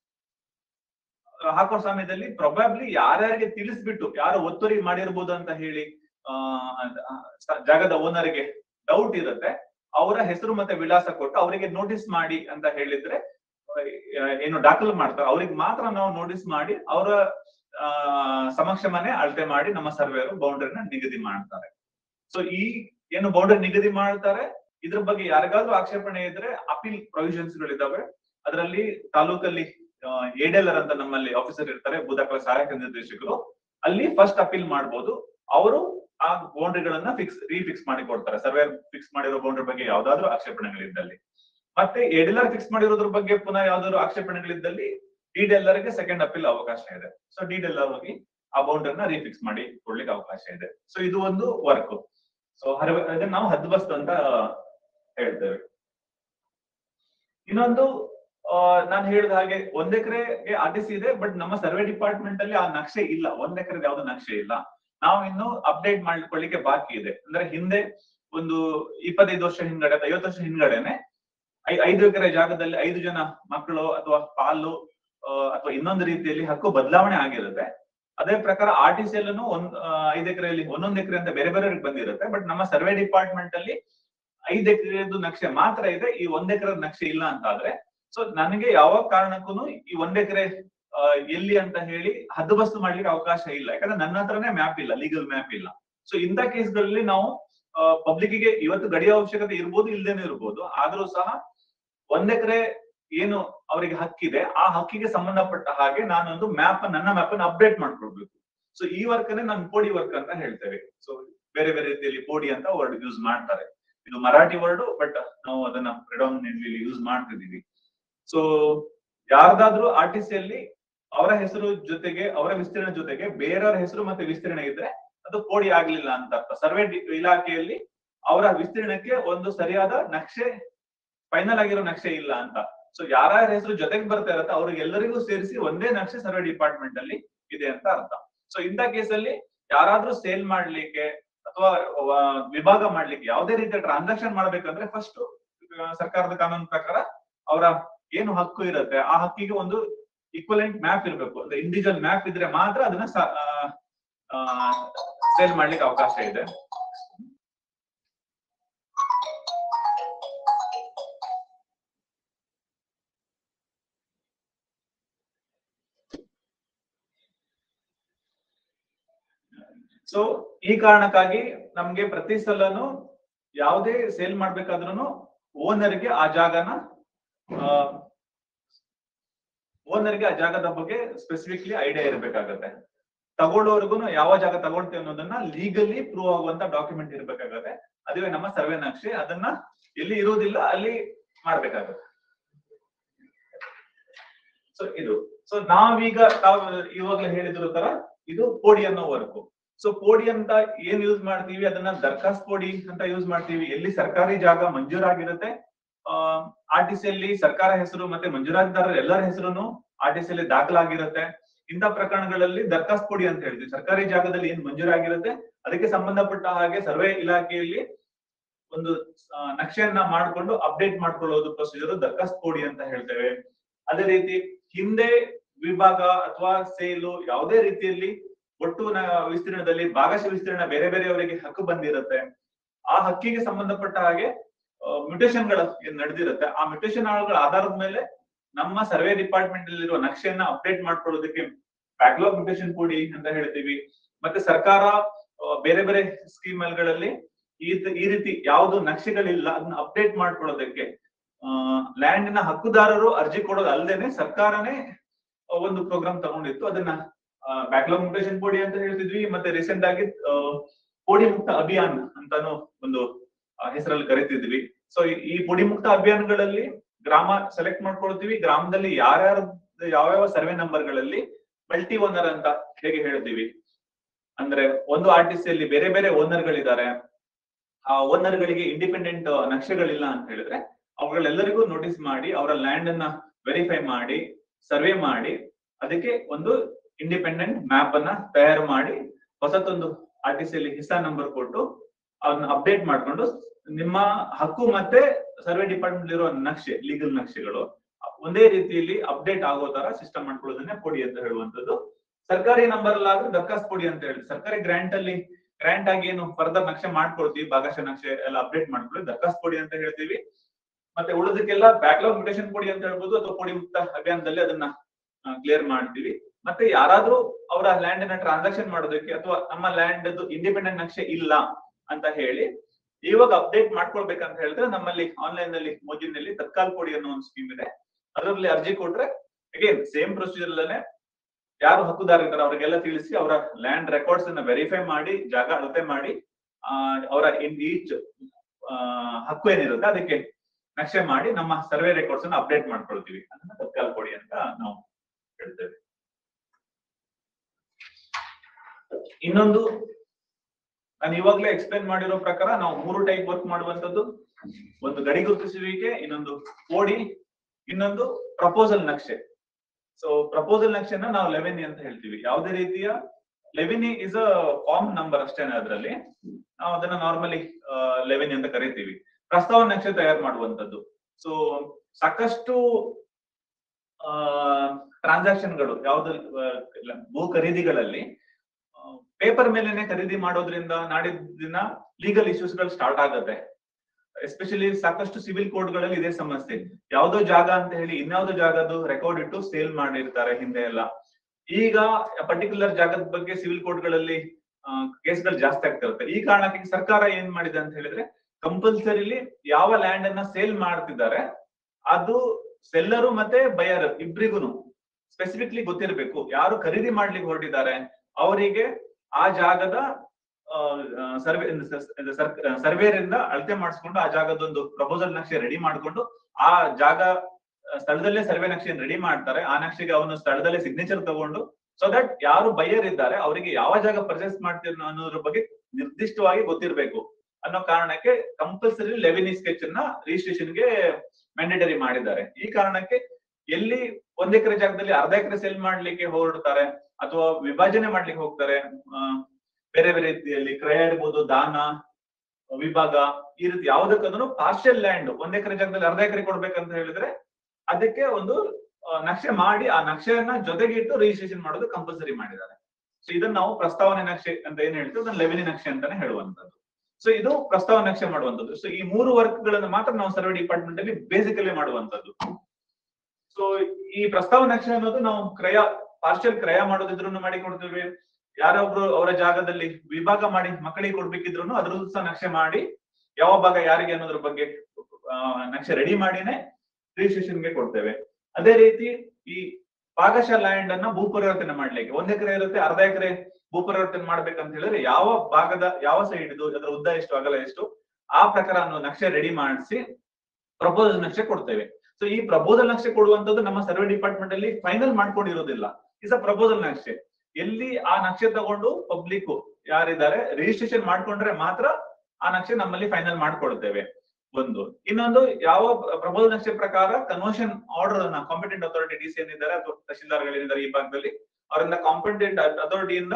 ಹಾಕೋ ಸಮಯದಲ್ಲಿ ಪ್ರೊಬಾಬ್ಲಿ ಯಾರ್ಯಾರಿಗೆ ತಿಳಿಸ್ಬಿಟ್ಟು ಯಾರು ಒತ್ತುವರಿ ಮಾಡಿರ್ಬೋದು ಅಂತ ಹೇಳಿ ಆ ಸ- ಜಾಗದ ಓನರ್ಗೆ ಡೌಟ್ ಇರುತ್ತೆ ಅವರ ಹೆಸರು ಮತ್ತೆ ವಿಳಾಸ ಕೊಟ್ಟು ಅವರಿಗೆ ನೋಟಿಸ್ ಮಾಡಿ ಅಂತ ಹೇಳಿದ್ರೆ ಆ, ಏನು ದಾಖಲು ಮಾಡ್ತಾರೆ ಅವ್ರಿಗೆ ಮಾತ್ರ ನಾವು ನೋಟಿಸ್ ಮಾಡಿ ಅವರ ಆ ಸಮಕ್ಷಮನೆ ಅಳತೆ ಮಾಡಿ ನಮ್ಮ ಸರ್ವೇರು ಬೌಂಡ್ರಿನ ನಿಗದಿ ಮಾಡ್ತಾರೆ ಸೊ ಈ ಏನು ಬೌಂಡ್ರಿ ನಿಗದಿ ಮಾಡ್ತಾರೆ ಇದ್ರ ಬಗ್ಗೆ ಯಾರಿಗಾದ್ರೂ ಆಕ್ಷೇಪಣೆ ಇದ್ರೆ ಅಪೀಲ್ ಪ್ರೊವಿಷನ್ಸ್ ಗಳಿದಾವೆ ಅದರಲ್ಲಿ ತಾಲೂಕಲ್ಲಿ ಎಡೆಲರ್ ಅಂತ ನಮ್ಮಲ್ಲಿ ಆಫೀಸರ್ ಇರ್ತಾರೆ ಬೂದಾಕಲ ಸಹಾಯಕ ನಿರ್ದೇಶಕರು ಅಲ್ಲಿ ಫಸ್ಟ್ ಅಪೀಲ್ ಮಾಡ್ಬೋದು ಅವರು ಆ ಬೌಂಡ್ರಿಗಳನ್ನ ಫಿಕ್ಸ್ ರೀಫಿಕ್ಸ್ ಮಾಡಿ ಕೊಡ್ತಾರೆ ಸರ್ವೆ ಫಿಕ್ಸ್ ಮಾಡಿರೋ ಬೌಂಡ್ರಿ ಬಗ್ಗೆ ಯಾವ್ದಾದ್ರು ಆಕ್ಷೇಪಣೆಗಳಿದ್ದಲ್ಲಿ ಮತ್ತೆ ಎಡಿಲರ್ ಫಿಕ್ಸ್ ಮಾಡಿರೋದ್ರ ಬಗ್ಗೆ ಪುನಃ ಯಾವ್ದಾದ್ರು ಆಕ್ಷೇಪಣೆಗಳಿದ್ದಲ್ಲಿ ಡಿಡೆಲ್ಲರ್ ಗೆ ಸೆಕೆಂಡ್ ಅಪೀಲ್ ಅವಕಾಶ ಇದೆ ಸೊ ಡಿಡೆಲ್ಲರ್ ಹೋಗಿ ಆ ಬೌಂಡ್ರಿನ ರೀಫಿಕ್ಸ್ ಮಾಡಿ ಕೊಡ್ಲಿಕ್ಕೆ ಅವಕಾಶ ಇದೆ ಸೊ ಇದು ಒಂದು ವರ್ಕ್ ಸೊ ಅದನ್ನ ನಾವು ಹದ್ಬಸ್ತ್ ಅಂತ ಹೇಳ್ತೇವೆ ಇನ್ನೊಂದು ನಾನು ಹೇಳಿದ ಹಾಗೆ ಒಂದ್ ಎಕರೆಗೆ ಆರ್ ಟಿ ಸಿ ಇದೆ ಬಟ್ ನಮ್ಮ ಸರ್ವೆ ಡಿಪಾರ್ಟ್ಮೆಂಟ್ ಅಲ್ಲಿ ಆ ನಕ್ಷೆ ಇಲ್ಲ ಒಂದ್ ಎಕರೆ ಯಾವ್ದು ನಕ್ಷೆ ಇಲ್ಲ ನಾವು ಇನ್ನು ಅಪ್ಡೇಟ್ ಮಾಡ್ಕೊಳ್ಳಿಕ್ಕೆ ಬಾಕಿ ಇದೆ ಅಂದ್ರೆ ಹಿಂದೆ ಒಂದು ಇಪ್ಪತ್ತೈದು ವರ್ಷ ಹಿಂದ್ಗಡೆ ಅಥವಾ ಐವತ್ತು ವರ್ಷ ಹಿಂದ್ಗಡೆನೆ ಐ- ಐದು ಎಕರೆ ಜಾಗದಲ್ಲಿ ಐದು ಜನ ಮಕ್ಕಳು ಅಥವಾ ಪಾಲು ಆ, ಅಥವಾ ಇನ್ನೊಂದು ರೀತಿಯಲ್ಲಿ ಹಕ್ಕು ಬದಲಾವಣೆ ಆಗಿರುತ್ತೆ ಅದೇ ಪ್ರಕಾರ ಆರ್ ಟಿ ಸಿ ಅಲ್ಲೂ ಒಂದ್ ಆ, ಐದು ಎಕರೆಯಲ್ಲಿ ಒಂದೊಂದು ಎಕರೆ ಅಂತ ಬೇರೆ ಬೇರೆ ಬಂದಿರುತ್ತೆ ಬಟ್ ನಮ್ಮ ಸರ್ವೆ ಡಿಪಾರ್ಟ್ಮೆಂಟ್ ಅಲ್ಲಿ ಐದು ಎಕರೆದು ನಕ್ಷೆ ಮಾತ್ರ ಇದೆ ಈ ಒಂದ್ ಎಕರೆ ನಕ್ಷೆ ಇಲ್ಲ ಅಂತ ಆದ್ರೆ ಸೊ ನನಗೆ ಯಾವ ಕಾರಣಕ್ಕೂ ಈ ಒಂದ್ ಎಕರೆ ಎಲ್ಲಿ ಅಂತ ಹೇಳಿ ಹದ್ದುಬಸ್ತು ಮಾಡ್ಲಿಕ್ಕೆ ಅವಕಾಶ ಇಲ್ಲ ಯಾಕಂದ್ರೆ ನನ್ನ ಹತ್ರನೇ ಮ್ಯಾಪ್ ಇಲ್ಲ ಲೀಗಲ್ ಮ್ಯಾಪ್ ಇಲ್ಲ ಸೊ ಇಂಥ ಕೇಸ್ಗಳಲ್ಲಿ ನಾವು ಪಬ್ಲಿಕ್ ಗೆ ಇವತ್ತು ಗಡಿಯ ಅವಶ್ಯಕತೆ ಇರ್ಬೋದು ಇಲ್ದೇನೂ ಇರ್ಬೋದು ಆದ್ರೂ ಸಹ ಒಂದ್ ಎಕರೆ ಏನು ಅವರಿಗೆ ಹಕ್ಕಿದೆ ಆ ಹಕ್ಕಿಗೆ ಸಂಬಂಧಪಟ್ಟ ಹಾಗೆ ನಾನೊಂದು ಮ್ಯಾಪ್ ನನ್ನ ಮ್ಯಾಪ್ ಅನ್ನು ಅಪ್ಡೇಟ್ ಮಾಡ್ಕೊಳ್ಬೇಕು ಸೊ ಈ ವರ್ಕ್ ಅನ್ನೇ ನಾನು ಪೋಡಿ ವರ್ಕ್ ಅಂತ ಹೇಳ್ತೇವೆ ಸೊ ಬೇರೆ ಬೇರೆ ರೀತಿಯಲ್ಲಿ ಪೋಡಿ ಅಂತ ವರ್ಡ್ ಯೂಸ್ ಮಾಡ್ತಾರೆ ಇದು ಮರಾಠಿ ವರ್ಡ್ ಬಟ್ ನಾವು ಅದನ್ನ ಪ್ರಿಡಾಮಿನೆಂಟ್ಲಿ ಯೂಸ್ ಮಾಡ್ತಿದೀವಿ ಸೊ ಯಾರ್ದಾದ್ರೂ ಆರ್ ಟಿ ಅಲ್ಲಿ ಅವರ ಹೆಸರು ಜೊತೆಗೆ ಅವರ ವಿಸ್ತೀರ್ಣ ಜೊತೆಗೆ ಬೇರೆಯವರ ಹೆಸರು ಮತ್ತೆ ವಿಸ್ತೀರ್ಣ ಇದ್ರೆ ಅದು ಪೋಡಿ ಆಗ್ಲಿಲ್ಲ ಅಂತ ಅರ್ಥ ಸರ್ವೆ ಇಲಾಖೆಯಲ್ಲಿ ಅವರ ವಿಸ್ತೀರ್ಣಕ್ಕೆ ಒಂದು ಸರಿಯಾದ ನಕ್ಷೆ ಫೈನಲ್ ಆಗಿರೋ ನಕ್ಷೆ ಇಲ್ಲ ಅಂತ ಸೊ ಯಾರ್ಯಾರ ಹೆಸರು ಜೊತೆಗೆ ಬರ್ತಾ ಇರತ್ತೆ ಅವ್ರಿಗೆಲ್ಲರಿಗೂ ಸೇರಿಸಿ ಒಂದೇ ನಕ್ಷೆ ಸರ್ವೆ ಡಿಪಾರ್ಟ್ಮೆಂಟ್ ಅಲ್ಲಿ ಇದೆ ಅಂತ ಅರ್ಥ ಸೊ ಇಂಥ ಕೇಸಲ್ಲಿ ಯಾರಾದ್ರೂ ಸೇಲ್ ಮಾಡ್ಲಿಕ್ಕೆ ಅಥವಾ ವ- ವಿಭಾಗ ಮಾಡ್ಲಿಕ್ಕೆ ಯಾವುದೇ ರೀತಿಯ ಟ್ರಾನ್ಸಾಕ್ಷನ್ ಮಾಡ್ಬೇಕಂದ್ರೆ ಫಸ್ಟ್ ಸರ್ಕಾರದ ಕಾನೂನು ಪ್ರಕಾರ ಅವರ ಏನು ಹಕ್ಕು ಇರುತ್ತೆ ಆ ಹಕ್ಕಿಗೆ ಒಂದು ಈಕ್ವಲೆಂಟ್ ಮ್ಯಾಪ್ ಇರಬೇಕು ಅಂದ್ರೆ ಇಂಡಿವಿಜುವಲ್ ಮ್ಯಾಪ್ ಇದ್ರೆ ಮಾತ್ರ ಅದನ್ನ ಸೇಲ್ ಮಾಡ್ಲಿಕ್ಕೆ ಅವಕಾಶ ಇದೆ ಸೊ ಈ ಕಾರಣಕ್ಕಾಗಿ ನಮ್ಗೆ ಪ್ರತಿ ಸಲನು ಯಾವುದೇ ಸೇಲ್ ಮಾಡ್ಬೇಕಾದ್ರೂ ಓನರ್ಗೆ ಆ ಜಾಗನ ಓನರ್ಗೆ ಆ ಜಾಗದ ಬಗ್ಗೆ ಸ್ಪೆಸಿಫಿಕ್ಲಿ ಐಡಿಯಾ ಇರಬೇಕಾಗತ್ತೆ ತಗೊಳ್ಳೋರ್ಗು ಯಾವ ಜಾಗ ತಗೊಳ್ತೇವೆ ಅನ್ನೋದನ್ನ ಲೀಗಲಿ ಪ್ರೂವ್ ಆಗುವಂತ ಡಾಕ್ಯುಮೆಂಟ್ ಇರ್ಬೇಕಾಗತ್ತೆ ಅದುವೇ ನಮ್ಮ ಸರ್ವೆ ನಕ್ಷೆ ಅದನ್ನ ಎಲ್ಲಿ ಇರುವುದಿಲ್ಲ ಅಲ್ಲಿ ಮಾಡ್ಬೇಕಾಗತ್ತೆ ಸೊ ಇದು ಸೊ ನಾವೀಗ ತಾವು ಇವಾಗಲೇ ಹೇಳಿದ್ರು ತರ ಇದು ಪೋಡಿ ಅನ್ನೋ ವರ್ಕ್ ಸೊ ಪೋಡಿ ಅಂತ ಏನ್ ಯೂಸ್ ಮಾಡ್ತೀವಿ ಅದನ್ನ ದರ್ಖಾಸ್ತ್ ಪೋಡಿ ಅಂತ ಯೂಸ್ ಮಾಡ್ತೀವಿ ಎಲ್ಲಿ ಸರ್ಕಾರಿ ಜಾಗ ಮಂಜೂರಾಗಿರುತ್ತೆ ಆರ್ ಟಿ ಅಲ್ಲಿ ಸರ್ಕಾರ ಹೆಸರು ಮತ್ತೆ ಮಂಜೂರಾತಿದಾರರ ಎಲ್ಲರ ಹೆಸರು ಆರ್ ಟಿ ಅಲ್ಲಿ ದಾಖಲಾಗಿರುತ್ತೆ ಇಂಥ ಪ್ರಕರಣಗಳಲ್ಲಿ ದರ್ಖಾಸ್ತ್ ಪೋಡಿ ಅಂತ ಹೇಳ್ತೀವಿ ಸರ್ಕಾರಿ ಜಾಗದಲ್ಲಿ ಏನ್ ಮಂಜೂರಾಗಿರುತ್ತೆ ಅದಕ್ಕೆ ಸಂಬಂಧಪಟ್ಟ ಹಾಗೆ ಸರ್ವೆ ಇಲಾಖೆಯಲ್ಲಿ ಒಂದು ಆ, ನಕ್ಷೆಯನ್ನ ಮಾಡ್ಕೊಂಡು ಅಪ್ಡೇಟ್ ಮಾಡ್ಕೊಳ್ಳೋದು ಪ್ರೊಸೀಜರ್ ದರ್ಖಾಸ್ತ್ ಪೋಡಿ ಅಂತ ಹೇಳ್ತೇವೆ ಅದೇ ರೀತಿ ಹಿಂದೆ ವಿಭಾಗ ಅಥವಾ ಸೇಲು ಯಾವುದೇ ರೀತಿಯಲ್ಲಿ ಒಟ್ಟು ನ- ವಿಸ್ತೀರ್ಣದಲ್ಲಿ ಭಾಗಶಃ ವಿಸ್ತೀರ್ಣ ಬೇರೆ ಬೇರೆಯವರಿಗೆ ಹಕ್ಕು ಬಂದಿರುತ್ತೆ ಆ ಹಕ್ಕಿಗೆ ಸಂಬಂಧಪಟ್ಟ ಹಾಗೆ ಮ್ಯೂಟೇಶನ್ ಗಳ ಏನ್ ನಡೆದಿರುತ್ತೆ ಆ ಮ್ಯೂಟೇಶನ್ ಗಳ ಆಧಾರದ ಮೇಲೆ ನಮ್ಮ ಸರ್ವೆ ಡಿಪಾರ್ಟ್ಮೆಂಟ್ ಅಲ್ಲಿರುವ ನಕ್ಷೆಯನ್ನ ಅಪ್ಡೇಟ್ ಮಾಡ್ಕೊಳ್ಳೋದಕ್ಕೆ ಬ್ಯಾಕ್ಲಾಗ್ ಮ್ಯೂಟೇಶನ್ ಪೂಡಿ ಅಂತ ಹೇಳ್ತೀವಿ ಮತ್ತೆ ಸರ್ಕಾರ ಆ, ಬೇರೆ ಬೇರೆ ಸ್ಕೀಮ್ಗಳಲ್ಲಿ ಈ ತ- ಈ ರೀತಿ ಯಾವ್ದು ನಕ್ಷೆಗಳಿಲ್ಲ ಅದನ್ನ ಅಪ್ಡೇಟ್ ಮಾಡ್ಕೊಳ್ಳೋದಕ್ಕೆ ಲ್ಯಾಂಡ್ ನ ಹಕ್ಕುದಾರರು ಅರ್ಜಿ ಕೊಡೋದು ಅಲ್ಲದೇನೆ ಸರ್ಕಾರನೇ ಒಂದು ಪ್ರೋಗ್ರಾಮ್ ತಗೊಂಡಿತ್ತು ಅದನ್ನ ಬ್ಯಾಕ್ಲಾಗ್ ಮ್ಯೂಟೇಶನ್ ಪೋಡಿ ಅಂತ ಹೇಳ್ತಿದ್ವಿ ಮತ್ತೆ ರೀಸೆಂಟ್ ಆಗಿ ಆ, ಪೋಡಿ ಮುಕ್ತ ಅಭಿಯಾನ್ ಅಂತಾನು ಒಂದು ಆ, ಹೆಸರಲ್ಲಿ ಕರಿತಿದ್ವಿ ಸೊ ಈ ಪುಡಿ ಮುಕ್ತ ಅಭಿಯಾನಗಳಲ್ಲಿ ಗ್ರಾಮ ಸೆಲೆಕ್ಟ್ ಮಾಡ್ಕೊಳ್ತೀವಿ ಗ್ರಾಮದಲ್ಲಿ ಯಾರ್ಯಾರ ಯಾವ್ಯಾವ ಸರ್ವೆ ನಂಬರ್ಗಳಲ್ಲಿ ಮಲ್ಟಿ ಓನರ್ ಅಂತ ಹೇಗೆ ಹೇಳ್ತೀವಿ ಅಂದ್ರೆ ಒಂದು ಆರ್ ಟಿ ಅಲ್ಲಿ ಬೇರೆ ಬೇರೆ ಓನರ್ ಗಳಿದ್ದಾರೆ ಆ ಓನರ್ ಗಳಿಗೆ ಇಂಡಿಪೆಂಡೆಂಟ್ ನಕ್ಷೆಗಳಿಲ್ಲ ಅಂತ ಹೇಳಿದ್ರೆ ಅವುಗಳೆಲ್ಲರಿಗೂ ನೋಟಿಸ್ ಮಾಡಿ ಅವರ ಲ್ಯಾಂಡ್ ಅನ್ನ ವೆರಿಫೈ ಮಾಡಿ ಸರ್ವೆ ಮಾಡಿ ಅದಕ್ಕೆ ಒಂದು ಇಂಡಿಪೆಂಡೆಂಟ್ ಮ್ಯಾಪ್ ಅನ್ನ ತಯಾರು ಮಾಡಿ ಹೊಸತೊಂದು ಆರ್ ಟಿ ಅಲ್ಲಿ ಹಿಸ್ಸಾ ನಂಬರ್ ಕೊಟ್ಟು ಅದನ್ನ ಅಪ್ಡೇಟ್ ಮಾಡ್ಕೊಂಡು ನಿಮ್ಮ ಹಕ್ಕು ಮತ್ತೆ ಸರ್ವೆ ಡಿಪಾರ್ಟ್ಮೆಂಟ್ ಇರುವ ನಕ್ಷೆ ಲೀಗಲ್ ನಕ್ಷೆಗಳು ಒಂದೇ ರೀತಿಯಲ್ಲಿ ಅಪ್ಡೇಟ್ ಆಗೋ ತರ ಸಿಸ್ಟಮ್ ಮಾಡ್ಕೊಳ್ಳೋದನ್ನೇ ಪೊಡಿ ಅಂತ ಹೇಳುವಂತದ್ದು ಸರ್ಕಾರಿ ನಂಬರ್ ಅಲ್ಲಾದ್ರೆ ದರ್ಖಾಸ್ತ್ ಪೊಡಿ ಅಂತ ಹೇಳಿ ಸರ್ಕಾರಿ ಗ್ರಾಂಟ್ ಅಲ್ಲಿ ಗ್ರಾಂಟ್ ಆಗಿ ಏನು ಫರ್ದರ್ ನಕ್ಷೆ ಮಾಡ್ಕೊಳ್ತೀವಿ ಭಾಗಶಃ ನಕ್ಷೆ ಎಲ್ಲ ಅಪ್ಡೇಟ್ ಮಾಡ್ಕೊಳ್ಳಿ ದರ್ಖಾಸ್ತ್ ಪೊಡಿ ಅಂತ ಹೇಳ್ತೀವಿ ಮತ್ತೆ ಉಳಿದಕ್ಕೆಲ್ಲ ಬ್ಯಾಕ್ಲಾಗ್ ಮ್ಯೂಟೇಶನ್ ಪೊಡಿ ಅಂತ ಹೇಳ್ಬೋದು ಅಥವಾ ಪೊಡಿ ಮುಕ್ತ ಅಭಿಯಾನದಲ್ಲಿ ಅದನ್ನ ಕ್ಲಿಯರ್ ಮಾಡ್ತೀವಿ ಮತ್ತೆ ಯಾರಾದ್ರೂ ಅವರ ಲ್ಯಾಂಡ್ ಅನ್ನ ಟ್ರಾನ್ಸಾಕ್ಷನ್ ಮಾಡೋದಕ್ಕೆ ಅಥವಾ ನಮ್ಮ ಲ್ಯಾಂಡ್ ಇಂಡಿಪೆಂಡೆಂಟ್ ನಕ್ಷೆ ಇಲ್ಲ ಅಂತ ಹೇಳಿ ಇವಾಗ ಅಪ್ಡೇಟ್ ಮಾಡ್ಕೊಳ್ಬೇಕಂತ ಹೇಳಿದ್ರೆ ನಮ್ಮಲ್ಲಿ ಆನ್ಲೈನ್ ನಲ್ಲಿ ಮೋಜಿನಲ್ಲಿ ತತ್ಕಾಲ್ ಪೋಡಿ ಅನ್ನೋ ಒಂದು ಸ್ಕೀಮ್ ಇದೆ ಅದರಲ್ಲಿ ಅರ್ಜಿ ಕೊಟ್ರೆ ಅಗೇನ್ ಸೇಮ್ ಪ್ರೊಸೀಜರ್ ಅಲ್ಲೇ ಯಾರು ಹಕ್ಕುದಾರ ಇದ್ದಾರೆ ಅವರಿಗೆಲ್ಲ ತಿಳಿಸಿ ಅವರ ಲ್ಯಾಂಡ್ ರೆಕಾರ್ಡ್ಸ್ ಅನ್ನ ವೆರಿಫೈ ಮಾಡಿ ಜಾಗ ಅಳತೆ ಮಾಡಿ ಆ, ಅವರ ಈಚ್ ಹಕ್ಕು ಏನಿರುತ್ತೆ ಅದಕ್ಕೆ ನಕ್ಷೆ ಮಾಡಿ ನಮ್ಮ ಸರ್ವೆ ರೆಕಾರ್ಡ್ಸ್ ಅನ್ನ ಅಪ್ಡೇಟ್ ಮಾಡ್ಕೊಳ್ತೀವಿ ಅದನ್ನ ತತ್ಕಾಲ್ ಪೋಡಿ ಅಂತ ನಾವು ಹೇಳ್ತೇವೆ ಇನ್ನೊಂದು ನಾನು ಇವಾಗ್ಲೇ ಎಕ್ಸ್ಪ್ಲೈನ್ ಮಾಡಿರೋ ಪ್ರಕಾರ ನಾವು ಮೂರು ಟೈಪ್ ವರ್ಕ್ ಮಾಡುವಂತದ್ದು ಒಂದು ಗಡಿ ಗುರುತಿಸುವಿಕೆ ಇನ್ನೊಂದು ಕೋಡಿ ಇನ್ನೊಂದು ಪ್ರಪೋಸಲ್ ನಕ್ಷೆ ಸೊ ಪ್ರಪೋಸಲ್ ನಕ್ಷೆನ ನಾವು ಲೆವೆನ್ ಅಂತ ಹೇಳ್ತೀವಿ ಯಾವುದೇ ರೀತಿಯ eleven E is a form number ಅಷ್ಟೇನೆ ಅದರಲ್ಲಿ ನಾವು ಅದನ್ನ ನಾರ್ಮಲಿ ಲೆವೆನ್ ಅಂತ ಕರಿತೀವಿ ಪ್ರಸ್ತಾವ ನಕ್ಷೆ ತಯಾರು ಮಾಡುವಂತದ್ದು ಸೊ ಸಾಕಷ್ಟು ಟ್ರಾನ್ಸಾಕ್ಷನ್ಗಳು ಯಾವ್ದು ಆ, ಇಲ್ಲ, ಭೂ ಖರೀದಿಗಳಲ್ಲಿ ಪೇಪರ್ ಮೇಲೆನೆ ಖರೀದಿ ಮಾಡೋದ್ರಿಂದ ನಾಡಿದ್ದಿನ ಲೀಗಲ್ ಇಶ್ಯೂಸ್ ಗಳು ಸ್ಟಾರ್ಟ್ ಆಗುತ್ತೆ ಎಸ್ಪೆಷಲಿ ಸಾಕಷ್ಟು ಸಿವಿಲ್ ಕೋಡ್ ಗಳಲ್ಲಿ ಇದೇ ಸಮಸ್ಯೆ ಯಾವ್ದೋ ಜಾಗ ಅಂತ ಹೇಳಿ ಇನ್ಯಾವ್ದೋ ಜಾಗದ್ದು ರೆಕಾರ್ಡ್ ಇಟ್ಟು ಸೇಲ್ ಮಾಡಿರ್ತಾರೆ ಹಿಂದೆ ಎಲ್ಲ ಈಗ ಪರ್ಟಿಕ್ಯುಲರ್ ಜಾಗದ ಬಗ್ಗೆ ಸಿವಿಲ್ ಕೋರ್ಟ್ ಗಳಲ್ಲಿ ಕೇಸ್ಗಳು ಜಾಸ್ತಿ ಆಗ್ತಾ ಇರುತ್ತೆ ಈ ಕಾರಣಕ್ಕೆ ಸರ್ಕಾರ ಏನ್ ಮಾಡಿದೆ ಅಂತ ಹೇಳಿದ್ರೆ ಕಂಪಲ್ಸರಿಲಿ ಯಾವ ಲ್ಯಾಂಡ್ ಅನ್ನ ಸೇಲ್ ಮಾಡ್ತಿದ್ದಾರೆ ಅದು ಸೆಲ್ಲರು ಮತ್ತೆ ಬಯರ್ ಇಬ್ರಿಗೂ ಸ್ಪೆಸಿಫಿಕ್ಲಿ ಗೊತ್ತಿರಬೇಕು ಯಾರು ಖರೀದಿ ಮಾಡ್ಲಿಕ್ಕೆ ಹೊರಟಿದ್ದಾರೆ ಅವರಿಗೆ ಆ ಜಾಗದ ಸರ್ವೆ ಸರ್ವೇರ್ ಇಂದ ಅಳತೆ ಮಾಡಿಸ್ಕೊಂಡು ಆ ಜಾಗದೊಂದು ಪ್ರಪೋಸಲ್ ನಕ್ಷೆ ರೆಡಿ ಮಾಡ್ಕೊಂಡು ಆ ಜಾಗ ಆ, ಸ್ಥಳದಲ್ಲೇ ಸರ್ವೆ ನಕ್ಷೆಯನ್ನು ರೆಡಿ ಮಾಡ್ತಾರೆ ಆ ನಕ್ಷೆಗೆ ಅವನು ಸ್ಥಳದಲ್ಲೇ ಸಿಗ್ನೇಚರ್ ತಗೊಂಡು ಸೊ ದಟ್ ಯಾರು ಬೈಯರ್ ಇದ್ದಾರೆ ಅವರಿಗೆ ಯಾವ ಜಾಗ ಪರ್ಚೇಸ್ ಮಾಡ್ತೀರ ಅನ್ನೋದ್ರ ಬಗ್ಗೆ ನಿರ್ದಿಷ್ಟವಾಗಿ ಗೊತ್ತಿರಬೇಕು ಅನ್ನೋ ಕಾರಣಕ್ಕೆ ಕಂಪಲ್ಸರಿ ಲೆವೆನಿ ಸ್ಕೆಚ್ ಅನ್ನ ರಿಜಿಸ್ಟ್ರೇಷನ್ ಗೆ ಮ್ಯಾಂಡೇಟರಿ ಮಾಡಿದ್ದಾರೆ ಈ ಕಾರಣಕ್ಕೆ ಎಲ್ಲಿ ಒಂದ್ ಎಕರೆ ಜಾಗದಲ್ಲಿ ಅರ್ಧ ಎಕರೆ ಸೆಲ್ ಮಾಡ್ಲಿಕ್ಕೆ ಹೊರಡ್ತಾರೆ ಅಥವಾ ವಿಭಜನೆ ಮಾಡ್ಲಿಕ್ಕೆ ಹೋಗ್ತಾರೆ ಆ, ಬೇರೆ ಬೇರೆ ರೀತಿಯಲ್ಲಿ ಕ್ರಯ ಇರ್ಬೋದು ದಾನ ವಿಭಾಗ ಈ ರೀತಿ ಯಾವ್ದಕ್ಕಂದ್ರೂ ಪಾರ್ಷಿಯಲ್ ಲ್ಯಾಂಡ್ ಒಂದ್ ಎಕರೆ ಜಾಗದಲ್ಲಿ ಅರ್ಧ ಎಕರೆ ಕೊಡ್ಬೇಕಂತ ಹೇಳಿದ್ರೆ ಅದಕ್ಕೆ ಒಂದು ಆ, ನಕ್ಷೆ ಮಾಡಿ ಆ ನಕ್ಷೆಯನ್ನ ಜೊತೆಗೆ ಇಟ್ಟು ರಿಜಿಸ್ಟ್ರೇಷನ್ ಮಾಡೋದು ಕಂಪಲ್ಸರಿ ಮಾಡಿದ್ದಾರೆ ಸೊ ಇದನ್ನ ನಾವು ಪ್ರಸ್ತಾವನೆ ನಕ್ಷೆ ಅಂತ ಏನ್ ಹೇಳ್ತೀವಿ ಅದನ್ನ ಲೆವೆನಿ ನಕ್ಷೆ ಅಂತಾನೆ ಹೇಳುವಂತದ್ದು ಸೊ ಇದು ಪ್ರಸ್ತಾವ ನಕ್ಷೆ ಮಾಡುವಂತದ್ದು ಸೊ ಈ ಮೂರು ವರ್ಕ್ ಗಳನ್ನ ಮಾತ್ರ ನಾವು ಸರ್ವೆ ಡಿಪಾರ್ಟ್ಮೆಂಟ್ ಅಲ್ಲಿ ಬೇಸಿಕಲಿ ಮಾಡುವಂತದ್ದು ಸೊ ಈ ಪ್ರಸ್ತಾವ ನಕ್ಷೆ ಅನ್ನೋದು ನಾವು ಕ್ರಯ ಪಾರ್ಷಿಯಲ್ ಕ್ರಯ ಮಾಡೋದಿದ್ರು ಮಾಡಿ ಕೊಡ್ತೇವೆ ಯಾರೊಬ್ರು ಅವರ ಜಾಗದಲ್ಲಿ ವಿಭಾಗ ಮಾಡಿ ಮಕ್ಕಳಿಗೆ ಕೊಡ್ಬೇಕಿದ್ರು ಅದ್ರದ್ದು ಸಹ ನಕ್ಷೆ ಮಾಡಿ ಯಾವ ಭಾಗ ಯಾರಿಗೆ ಅನ್ನೋದ್ರ ಬಗ್ಗೆ ಆ, ನಕ್ಷೆ ರೆಡಿ ಮಾಡಿನೇ ರಿಜಿಸ್ಟ್ರೇಷನ್ ಗೆ ಕೊಡ್ತೇವೆ ಅದೇ ರೀತಿ ಈ ಭಾಗಶಃ ಲ್ಯಾಂಡ್ ಅನ್ನ ಭೂ ಪರಿವರ್ತನೆ ಮಾಡ್ಲಿಕ್ಕೆ ಒಂದ್ ಎಕರೆ ಇರುತ್ತೆ ಅರ್ಧ ಎಕರೆ ಭೂ ಪರಿವರ್ತನೆ ಮಾಡ್ಬೇಕಂತ ಹೇಳಿದ್ರೆ ಯಾವ ಭಾಗದ ಯಾವ ಸೈಡ್ ಇದು ಅದರ ಉದ್ದ ಎಷ್ಟು ಅಗಲ ಎಷ್ಟು ಆ ಪ್ರಕಾರ ಅನ್ನೋ ನಕ್ಷೆ ರೆಡಿ ಮಾಡಿಸಿ ಪ್ರಪೋಸಲ್ ನಕ್ಷೆ ಕೊಡ್ತೇವೆ ಸೊ ಈ ಪ್ರಪೋಸಲ್ ನಕ್ಷೆ ಕೊಡುವಂತದ್ದು ನಮ್ಮ ಸರ್ವೆ ಡಿಪಾರ್ಟ್ಮೆಂಟ್ ಅಲ್ಲಿ ಫೈನಲ್ ಮಾಡ್ಕೊಂಡಿರೋದಿಲ್ಲ ಇಸ್ ಅ ಪ್ರಪೋಸಲ್ ನಕ್ಷೆ ಎಲ್ಲಿ ಆ ನಕ್ಷೆ ತಗೊಂಡು ಪಬ್ಲಿಕ್ ಯಾರಿದ್ದಾರೆ ರಿಜಿಸ್ಟ್ರೇಷನ್ ಮಾಡ್ಕೊಂಡ್ರೆ ಮಾತ್ರ ಆ ನಕ್ಷೆ ನಮ್ಮಲ್ಲಿ ಫೈನಲ್ ಮಾಡ್ಕೊಳ್ತೇವೆ ಒಂದು ಇನ್ನೊಂದು ಯಾವ ಪ್ರಪೋಸಲ್ ನಕ್ಷೆ ಪ್ರಕಾರ ಕನ್ವರ್ಷನ್ ಆರ್ಡರ್ ಅನ್ನ ಕಾಂಪಿಟೆಂಟ್ ಅಥಾರಿಟಿ ಡಿ ಸಿ ಏನಿದ್ದಾರೆ ಅಥವಾ ತಹಶೀಲ್ದಾರ್ಗಳಿದ್ದಾರೆ ಈ ಭಾಗದಲ್ಲಿ ಅವರಿಂದ ಕಾಂಪಿಟೆಂಟ್ ಅಥಾರಿಟಿಯಿಂದ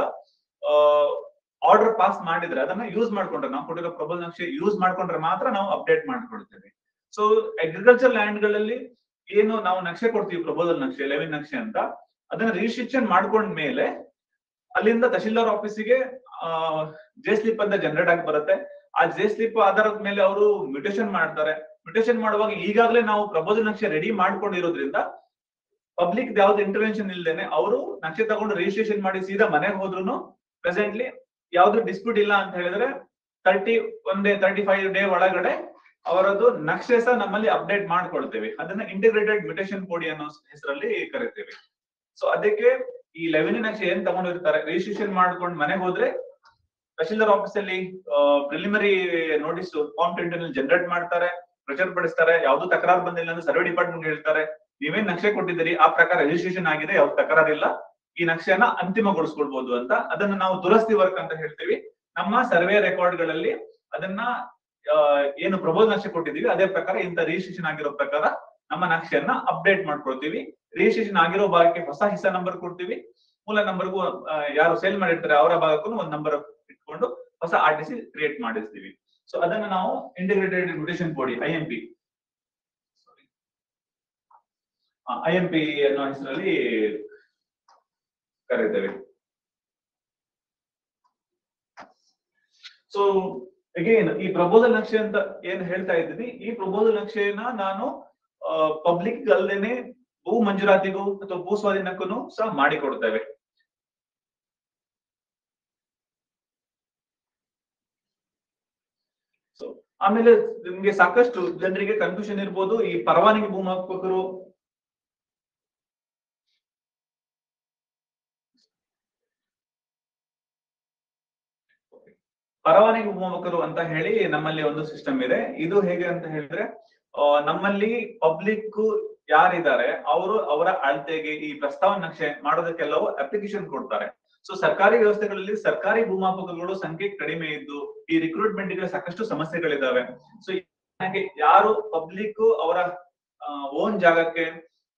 ಆರ್ಡರ್ ಪಾಸ್ ಮಾಡಿದ್ರೆ ಅದನ್ನ ಯೂಸ್ ಮಾಡ್ಕೊಂಡ್ರೆ ನಾವು ಕೊಟ್ಟಿರೋ ಪ್ರಪೋಸಲ್ ನಕ್ಷೆ ಯೂಸ್ ಮಾಡ್ಕೊಂಡ್ರೆ ಮಾತ್ರ ನಾವು ಅಪ್ಡೇಟ್ ಮಾಡ್ಕೊಳ್ತೇವೆ ಸೊ ಅಗ್ರಿಕಲ್ಚರ್ ಲ್ಯಾಂಡ್ ಗಳಲ್ಲಿ ಏನು ನಾವು ನಕ್ಷೆ ಕೊಡ್ತೀವಿ ಪ್ರಪೋಸಲ್ ನಕ್ಷೆ ಲೆವೆನ್ ನಕ್ಷೆ ಅಂತ ಅದನ್ನ ರಿಜಿಸ್ಟ್ರೇಷನ್ ಮಾಡ್ಕೊಂಡ ಮೇಲೆ ಅಲ್ಲಿಂದ ತಹಶೀಲ್ದಾರ್ ಆಫೀಸಿಗೆ ಜೆ ಸ್ಲಿಪ್ ಅಂತ ಜನರೇಟ್ ಆಗಿ ಬರುತ್ತೆ ಆ ಜೆ ಸ್ಲಿಪ್ ಆಧಾರದ ಮೇಲೆ ಅವರು ಮ್ಯೂಟೇಶನ್ ಮಾಡ್ತಾರೆ ಮ್ಯೂಟೇಶನ್ ಮಾಡುವಾಗ ಈಗಾಗಲೇ ನಾವು ಪ್ರಪೋಸಲ್ ನಕ್ಷೆ ರೆಡಿ ಮಾಡ್ಕೊಂಡಿರೋದ್ರಿಂದ ಪಬ್ಲಿಕ್ ಯಾವ್ದು ಇಂಟರ್ವೆನ್ಷನ್ ಇಲ್ದೇನೆ ಅವರು ನಕ್ಷೆ ತಗೊಂಡು ರಿಜಿಸ್ಟ್ರೇಷನ್ ಮಾಡಿ ಸೀದಾ ಮನೆಗೆ ಹೋದ್ರು ಪ್ರೆಸೆಂಟ್ಲಿ ಯಾವ್ದು ಡಿಸ್ಪ್ಯೂಟ್ ಇಲ್ಲ ಅಂತ ಹೇಳಿದ್ರೆ thirty one day thirty five day ಒಳಗಡೆ ಅವರದ್ದು ನಕ್ಷೆ ಸಹ ನಮ್ಮಲ್ಲಿ ಅಪ್ಡೇಟ್ ಮಾಡ್ಕೊಳ್ತೇವೆ ಅದನ್ನ ಇಂಟಿಗ್ರೇಟೆಡ್ ಮ್ಯೂಟೇಶನ್ ಕೋಡಿ ಅನ್ನೋ ಹೆಸರಲ್ಲಿ ಕರಿತೇವೆ ಸೊ ಅದಕ್ಕೆ ಈ ಲೆವೆನ್ ನಕ್ಷೆ ಏನ್ ತಗೊಂಡಿರ್ತಾರೆ ರಿಜಿಸ್ಟ್ರೇಷನ್ ಮಾಡ್ಕೊಂಡು ಮನೆಗೆ ಹೋದ್ರೆ ತಹಶೀಲ್ದಾರ್ ಆಫೀಸ್ ಅಲ್ಲಿ preliminary notice form twenty generate ಮಾಡ್ತಾರೆ ಪ್ರಚಾರ ಪಡಿಸ್ತಾರೆ ಯಾವ್ದು ತಕರಾರು ಬಂದಿಲ್ಲ ಅಂದ್ರೆ ಸರ್ವೆ ಡಿಪಾರ್ಟ್ಮೆಂಟ್ ಹೇಳ್ತಾರೆ ನೀವೇನ್ ನಕ್ಷೆ ಕೊಟ್ಟಿದ್ದೀರಿ ಆ ಪ್ರಕಾರ ರಿಜಿಸ್ಟ್ರೇಷನ್ ಆಗಿದೆ ಯಾವ್ದು ತಕರಾರಿಲ್ಲ ಈ ನಕ್ಷೆಯನ್ನ ಅಂತಿಮಗೊಳಿಸ್ಕೊಳ್ಬಹುದು ಅಂತ ಅದನ್ನ ನಾವು ದುರಸ್ತಿ ವರ್ಕ್ ಅಂತ ಹೇಳ್ತೀವಿ ನಮ್ಮ ಸರ್ವೆ ರೆಕಾರ್ಡ್ ಗಳಲ್ಲಿ ಅದನ್ನ ಆ, ಏನು ಪ್ರಪೋಸ್ ನಕ್ಷೆ ಕೊಟ್ಟಿದೀವಿ ಅದೇ ಪ್ರಕಾರ ಇಂತ ರಿಜಿಸ್ಟ್ರೇಷನ್ ಆಗಿರೋ ಪ್ರಕಾರ ನಮ್ಮ ನಕ್ಷೆಯನ್ನ ಅಪ್ಡೇಟ್ ಮಾಡ್ಕೊಳ್ತೀವಿ ರಿಜಿಸ್ಟ್ರೇಷನ್ ಆಗಿರೋ ಭಾಗಕ್ಕೆ ಹೊಸ ಹಿಸ್ಸಾ ನಂಬರ್ ಕೊಡ್ತೀವಿ ಮೂಲ ನಂಬರ್ಗೂ ಯಾರು ಸೇಲ್ ಮಾಡಿರ್ತಾರೆ ಅವರ ಭಾಗಕ್ಕೂ ಒಂದು ನಂಬರ್ ಇಟ್ಕೊಂಡು ಹೊಸ ಆರ್ ಟಿ ಸಿ ಕ್ರಿಯೇಟ್ ಮಾಡಿಸ್ತೀವಿ ಸೊ ಅದನ್ನ ನಾವು ಇಂಟಿಗ್ರೇಟೆಡ್ ಮ್ಯೂಟೇಶನ್ ಕೋಡಿ I M P I M P ಅನ್ನೋ ಹೆಸರಲ್ಲಿ ಕರೀತೇವೆ ಸೊ ಅಗೇನ್ ಈ ಪ್ರಪೋಸಲ್ ನಕ್ಷೆ ಅಂತ ಏನ್ ಹೇಳ್ತಾ ಇದ್ದೀನಿ ಈ ಪ್ರಪೋಸಲ್ ನಕ್ಷೆಯನ್ನ ನಾನು ಪಬ್ಲಿಕ್ ಅಲ್ಲದೇನೆ ಭೂ ಮಂಜೂರಾತಿಗೂ ಅಥವಾ ಭೂ ಸ್ವಾಧೀನಕ್ಕೂ ಸಹ ಮಾಡಿಕೊಡ್ತೇವೆ ಸೊ ಆಮೇಲೆ ನಿಮ್ಗೆ ಸಾಕಷ್ಟು ಜನರಿಗೆ ಕನ್ಫ್ಯೂಷನ್ ಇರ್ಬೋದು ಈ ಪರವಾನಗಿ ಭೂಮಾಪಕರು ಪರವಾನಗಿ ಭೂಮಾಪಕರು ಅಂತ ಹೇಳಿ ನಮ್ಮಲ್ಲಿ ಒಂದು ಸಿಸ್ಟಮ್ ಇದೆ ಇದು ಹೇಗೆ ಅಂತ ಹೇಳಿದ್ರೆ ಆ, ನಮ್ಮಲ್ಲಿ ಪಬ್ಲಿಕ್ ಯಾರಿದ್ದಾರೆ ಅವರು ಅವರ ಅಳತೆಗೆ ಈ ಪ್ರಸ್ತಾವ ನಕ್ಷೆ ಮಾಡೋದಕ್ಕೆಲ್ಲವೂ ಅಪ್ಲಿಕೇಶನ್ ಕೊಡ್ತಾರೆ ಸೊ ಸರ್ಕಾರಿ ವ್ಯವಸ್ಥೆಗಳಲ್ಲಿ ಸರ್ಕಾರಿ ಭೂಮಾಪಕಗಳು ಸಂಖ್ಯೆ ಕಡಿಮೆ ಇದ್ದು ಈ ರಿಕ್ರೂಟ್ಮೆಂಟ್ ಗೆ ಸಾಕಷ್ಟು ಸಮಸ್ಯೆಗಳಿದಾವೆ ಸೊ ಹಾಗೆ ಯಾರು ಪಬ್ಲಿಕ್ ಅವರ ಓನ್ ಜಾಗಕ್ಕೆ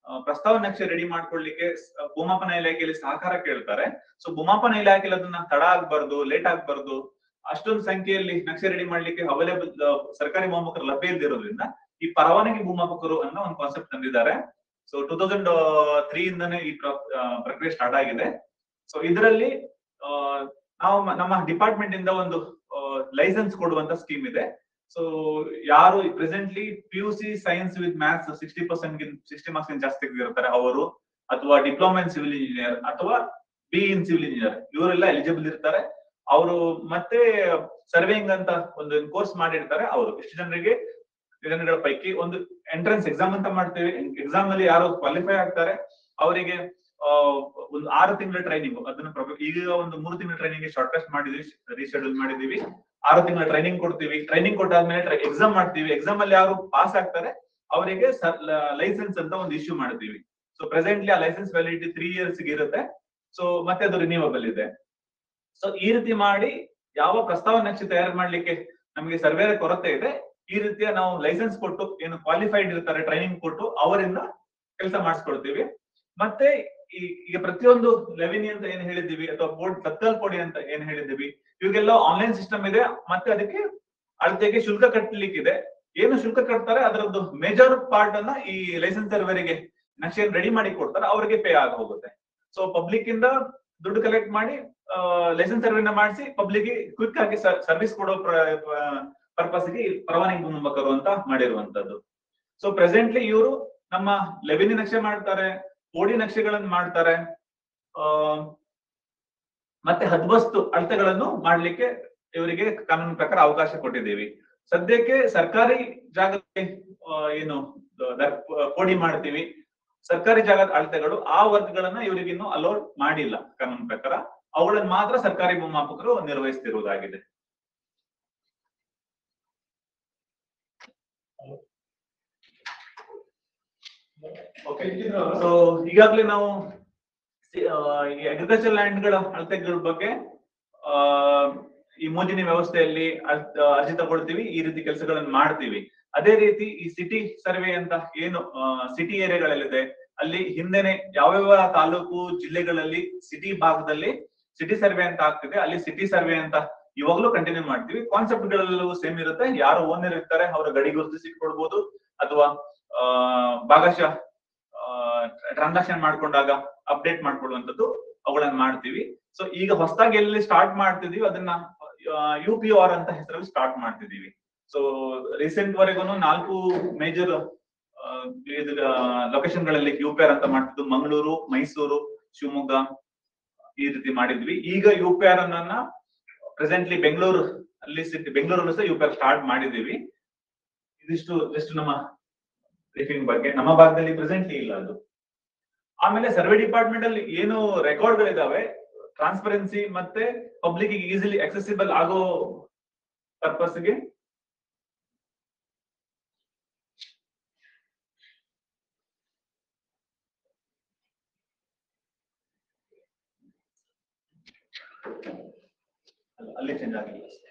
ಆ, ಪ್ರಸ್ತಾವ ನಕ್ಷೆ ರೆಡಿ ಮಾಡ್ಕೊಳ್ಳಿಕ್ಕೆ ಸ- ಭೂಮಾಪನ ಇಲಾಖೆಯಲ್ಲಿ ಸಹಕಾರ ಕೇಳ್ತಾರೆ ಸೊ ಭೂಮಾಪನ ಇಲಾಖೆಯಲ್ಲಿ ಅದನ್ನ ತಡ ಆಗ್ಬಾರ್ದು ಲೇಟ್ ಆಗ್ಬಾರ್ದು ಅಷ್ಟೊಂದು ಸಂಖ್ಯೆಯಲ್ಲಿ ನಕ್ಷೆ ರೆಡಿ ಮಾಡ್ಲಿಕ್ಕೆ ಅವೈಲೇಬಲ್ ಸರ್ಕಾರಿ ಭೂಮಾಪಕರು ಲಭ್ಯ ಇಲ್ದಿರೋದ್ರಿಂದ ಈ ಪರವಾನಗಿ ಭೂಮಾಪಕರು ಅನ್ನೋ ಒಂದು ಕಾನ್ಸೆಪ್ಟ್ ತಂದಿದ್ದಾರೆ ಸೊ ಟೂ ತೌಸಂಡ್ ತ್ರೀ ಇಂದನೇ ಈ ಪ್ರ- ಆ, ಪ್ರಕ್ರಿಯೆ ಸ್ಟಾರ್ಟ್ ಆಗಿದೆ ಸೊ ಇದರಲ್ಲಿ ಆ, ನಾವು ಮ- ನಮ್ಮ ಡಿಪಾರ್ಟ್ಮೆಂಟ್ ಇಂದ ಒಂದು ಲೈಸೆನ್ಸ್ ಕೊಡುವಂತ ಸ್ಕೀಮ್ ಇದೆ ಸೊ ಯಾರು presently P U C science with maths sixty percent sixty marks ಜಾಸ್ತಿ ತೆಗೆದಿರ್ತಾರೆ ಅವರು ಅಥವಾ ಡಿಪ್ಲೊಮಾ ಇನ್ ಸಿವಿಲ್ ಇಂಜಿನಿಯರ್ ಅಥವಾ ಬಿ ಇನ್ ಸಿವಿಲ್ ಇಂಜಿನಿಯರ್ ಇವರೆಲ್ಲ ಎಲಿಜಿಬಲ್ ಇರ್ತಾರೆ ಅವರು ಮತ್ತೆ ಸರ್ವೇಯಿಂಗ್ ಅಂತ ಒಂದು ಕೋರ್ಸ್ ಮಾಡಿರ್ತಾರೆ ಅವರು ಇಷ್ಟು ಜನರಿಗೆ ಜನಗಳ ಪೈಕಿ ಒಂದು ಎಂಟ್ರೆನ್ಸ್ ಎಕ್ಸಾಮ್ ಅಂತ ಮಾಡ್ತೇವೆ ಎಕ್ಸಾಮ್ ಅಲ್ಲಿ ಯಾರು ಕ್ವಾಲಿಫೈ ಆಗ್ತಾರೆ ಅವರಿಗೆ ಆ, ಒಂದು ಆರು ತಿಂಗಳ ಟ್ರೈನಿಂಗ್ ಅದನ್ನ ಪ್ರೊ- ಈಗ ಒಂದು ಮೂರು ತಿಂಗಳ ಟ್ರೈನಿಂಗ್ ಶಾರ್ಟ್ ಕಟ್ ಮಾಡಿದ್ವಿ ರೀಶೆಡ್ಯೂಲ್ ಮಾಡಿದೀವಿ ಆರು ತಿಂಗಳ ಟ್ರೈನಿಂಗ್ ಕೊಡ್ತೀವಿ ಟ್ರೈನಿಂಗ್ ಕೊಟ್ಟಾದ್ಮೇಲೆ ಎಕ್ಸಾಮ್ ಮಾಡ್ತೀವಿ ಎಕ್ಸಾಮ್ ಅಲ್ಲಿ ಯಾರು ಪಾಸ್ ಆಗ್ತಾರೆ ಅವರಿಗೆ ಲೈಸೆನ್ಸ್ ಅಂತ ಒಂದು ಇಶ್ಯೂ ಮಾಡ್ತೀವಿ ಸೊ ಪ್ರೆಸೆಂಟ್ಲಿ ಆ ಲೈಸೆನ್ಸ್ ವ್ಯಾಲಿಡಿಟಿ ತ್ರೀ ಇಯರ್ಸ್ ಇರುತ್ತೆ ಸೊ ಮತ್ತೆ ಅದು ರಿನ್ಯೂವಬಲ್ ಇದೆ ಸೊ ಈ ರೀತಿ ಮಾಡಿ ಯಾವ ಪ್ರಸ್ತಾವ ನಕ್ಷೆ ತಯಾರು ಮಾಡ್ಲಿಕ್ಕೆ ನಮಗೆ ಸರ್ವೇರ ಕೊರತೆ ಇದೆ ಈ ರೀತಿಯ ನಾವು ಲೈಸೆನ್ಸ್ ಕೊಟ್ಟು ಏನು ಕ್ವಾಲಿಫೈಡ್ ಇರ್ತಾರೆ ಟ್ರೈನಿಂಗ್ ಕೊಟ್ಟು ಅವರಿಂದ ಕೆಲಸ ಮಾಡಿಸ್ಕೊಳ್ತೀವಿ ಮತ್ತೆ ಈ- ಈಗ ಪ್ರತಿಯೊಂದು ಲೆವಿನಿ ಅಂತ ಏನ್ ಹೇಳಿದ್ದೀವಿ ಅಥವಾ ಬೋರ್ಡ್ ತತ್ಕಲ್ ಕೊಡಿ ಅಂತ ಏನ್ ಹೇಳಿದ್ದೀವಿ ಇವಾಗೆಲ್ಲ ಆನ್ಲೈನ್ ಸಿಸ್ಟಮ್ ಇದೆ ಮತ್ತೆ ಅದಕ್ಕೆ ಅಳತೆಗೆ ಶುಲ್ಕ ಕಟ್ಟಲಿಕ್ಕಿದೆ ಏನು ಶುಲ್ಕ ಕಟ್ತಾರೆ ಅದರದ್ದು ಮೇಜರ್ ಪಾರ್ಟ್ ಅನ್ನ ಈ ಲೈಸೆನ್ಸ್ ಸರ್ವರಿಗೆ ನಕ್ಷೆ ರೆಡಿ ಮಾಡಿ ಕೊಡ್ತಾರೆ ಅವರಿಗೆ ಪೇ ಆಗ ಹೋಗುತ್ತೆ ಸೊ ಪಬ್ಲಿಕ್ ಇಂದ ದುಡ್ಡು ಕಲೆಕ್ಟ್ ಮಾಡಿ ಲೈಸೆನ್ಸ್ ಸರ್ವೆನ ಮಾಡಿಸಿ ಪಬ್ಲಿಕ್ ಕ್ವಿಕ್ ಆಗಿ ಸರ್ವಿಸ್ ಕೊಡೋ ಪರ್ಪಸ್ ಗೆ ಈ ಪರವಾನಗಿ ಭೂಮಕರು ಅಂತ ಮಾಡಿರುವಂತದ್ದು ಸೊ ಪ್ರೆಸೆಂಟ್ಲಿ ಇವರು ನಮ್ಮ ಲೆವಿನಿ ನಕ್ಷೆ ಮಾಡ್ತಾರೆ ಕೋಡಿ ನಕ್ಷೆಗಳನ್ನು ಮಾಡ್ತಾರೆ ಆ ಮತ್ತೆ ಹದ್ಬಸ್ತು ಅಳತೆಗಳನ್ನು ಮಾಡ್ಲಿಕ್ಕೆ ಇವರಿಗೆ ಕಾನೂನು ಪ್ರಕಾರ ಅವಕಾಶ ಕೊಟ್ಟಿದ್ದೀವಿ ಸದ್ಯಕ್ಕೆ ಸರ್ಕಾರಿ ಜಾಗದಲ್ಲಿ ಆ, ಏನು ದ- ಕೋಡಿ ಮಾಡ್ತೀವಿ ಸರ್ಕಾರಿ ಜಾಗದ ಅಳತೆಗಳು ಆ ವರ್ಗಗಳನ್ನ ಇವರಿಗೆ ಇನ್ನು ಅಲೋಡ್ ಮಾಡಿಲ್ಲ ಕಾನೂನು ಪ್ರಕಾರ ಅವುಗಳನ್ನ ಮಾತ್ರ ಸರ್ಕಾರಿ ಭೂಮಾಪಕರು ನಿರ್ವಹಿಸ್ತಿರುವುದಾಗಿದೆ ಓಕೆ ಸೊ ಈಗಾಗಲೇ ನಾವು ಸಿ- ಆ, ಈ ಅಗ್ರಿಕಲ್ಚರ್ ಲ್ಯಾಂಡ್ ಗಳ ಅಳತೆಗಳ ಬಗ್ಗೆ ಆ, ಈ ಮೋಜಿನಿ ವ್ಯವಸ್ಥೆಯಲ್ಲಿ ಅರ್- ಅರ್ಜಿ ತಗೊಳ್ತೀವಿ ಈ ರೀತಿ ಕೆಲಸಗಳನ್ನು ಮಾಡ್ತೀವಿ ಅದೇ ರೀತಿ ಈ ಸಿಟಿ ಸರ್ವೆ ಅಂತ ಏನು ಸಿಟಿ ಏರಿಯಾಗಳಲ್ಲಿದೆ ಅಲ್ಲಿ ಹಿಂದೆನೆ ಯಾವ್ಯಾವ ತಾಲೂಕು ಜಿಲ್ಲೆಗಳಲ್ಲಿ ಸಿಟಿ ಭಾಗದಲ್ಲಿ ಸಿಟಿ ಸರ್ವೆ ಅಂತ ಆಗ್ತಿದೆ ಅಲ್ಲಿ ಸಿಟಿ ಸರ್ವೆ ಅಂತ ಇವಾಗ್ಲೂ ಕಂಟಿನ್ಯೂ ಮಾಡ್ತೀವಿ ಕಾನ್ಸೆಪ್ಟ್ ಗಳೆಲ್ಲವೂ ಸೇಮ್ ಇರುತ್ತೆ ಯಾರು ಓನರ್ ಇರ್ತಾರೆ ಅವರ ಗಡಿ ಗುರುತಿಸಿ ಕೊಡ್ಬೋದು ಅಥವಾ ಆ, ಭಾಗಶಃ ಟ್ರಾನ್ಸಾಕ್ಷನ್ ಮಾಡ್ಕೊಂಡಾಗ ಅಪ್ಡೇಟ್ ಮಾಡ್ಕೊಳ್ಳುವಂಥದ್ದು ಅವುಗಳನ್ನ ಮಾಡ್ತೀವಿ ಸೊ ಈಗ ಹೊಸದಾಗಿ ಎಲ್ಲಿ ಸ್ಟಾರ್ಟ್ ಮಾಡ್ತಿದೀವಿ ಅದನ್ನ ಯು ಪಿ ಆರ್ ಅಂತ ಹೆಸರಲ್ಲಿ ಸ್ಟಾರ್ಟ್ ಮಾಡ್ತಿದೀವಿ ಸೊ ರೀಸೆಂಟ್ ವರೆಗೂ ನಾಲ್ಕು ಮೇಜರ್ ಲೊಕೇಶನ್ ಗಳಲ್ಲಿ ಯು ಪಿ ಆರ್ ಅಂತ ಮಾಡ್ತಿದ್ದು ಮಂಗಳೂರು ಮೈಸೂರು ಶಿವಮೊಗ್ಗ ಈ ರೀತಿ ಮಾಡಿದ್ವಿ ಈಗ ಯು ಪಿ ಆರ್ ಅನ್ನ ಪ್ರೆಸೆಂಟ್ಲಿ ಬೆಂಗಳೂರು ಅಲ್ಲಿ ಸಿಟಿ ಬೆಂಗಳೂರಲ್ಲೂ ಸಹ ಯು ಪಿ ಆರ್ ಸ್ಟಾರ್ಟ್ ಮಾಡಿದೀವಿ ಇದಿಷ್ಟು ಜಸ್ಟ್ ನಮ್ಮ ಬ್ರೀಫಿಂಗ್ ಬಗ್ಗೆ ನಮ್ಮ ಭಾಗದಲ್ಲಿ ಪ್ರೆಸೆಂಟ್ಲಿ ಇಲ್ಲ ಅದು ಆಮೇಲೆ ಸರ್ವೆ ಡಿಪಾರ್ಟ್ಮೆಂಟ್ ಅಲ್ಲಿ ಏನು ರೆಕಾರ್ಡ್ ಗಳಿದಾವೆ ಟ್ರಾನ್ಸ್ಪರೆನ್ಸಿ ಮತ್ತೆ ಪಬ್ಲಿಕ್ ಈಸಿಲಿ ಅಕ್ಸೆಸಿಬಲ್ ಆಗೋ ಪರ್ಪಸ್ ಗೆ ಅಲ್ಲ, ಅಲ್ಲಿ ಚೇಂಜ್ ಆಗಿಲ್ಲ ಅಷ್ಟೇ.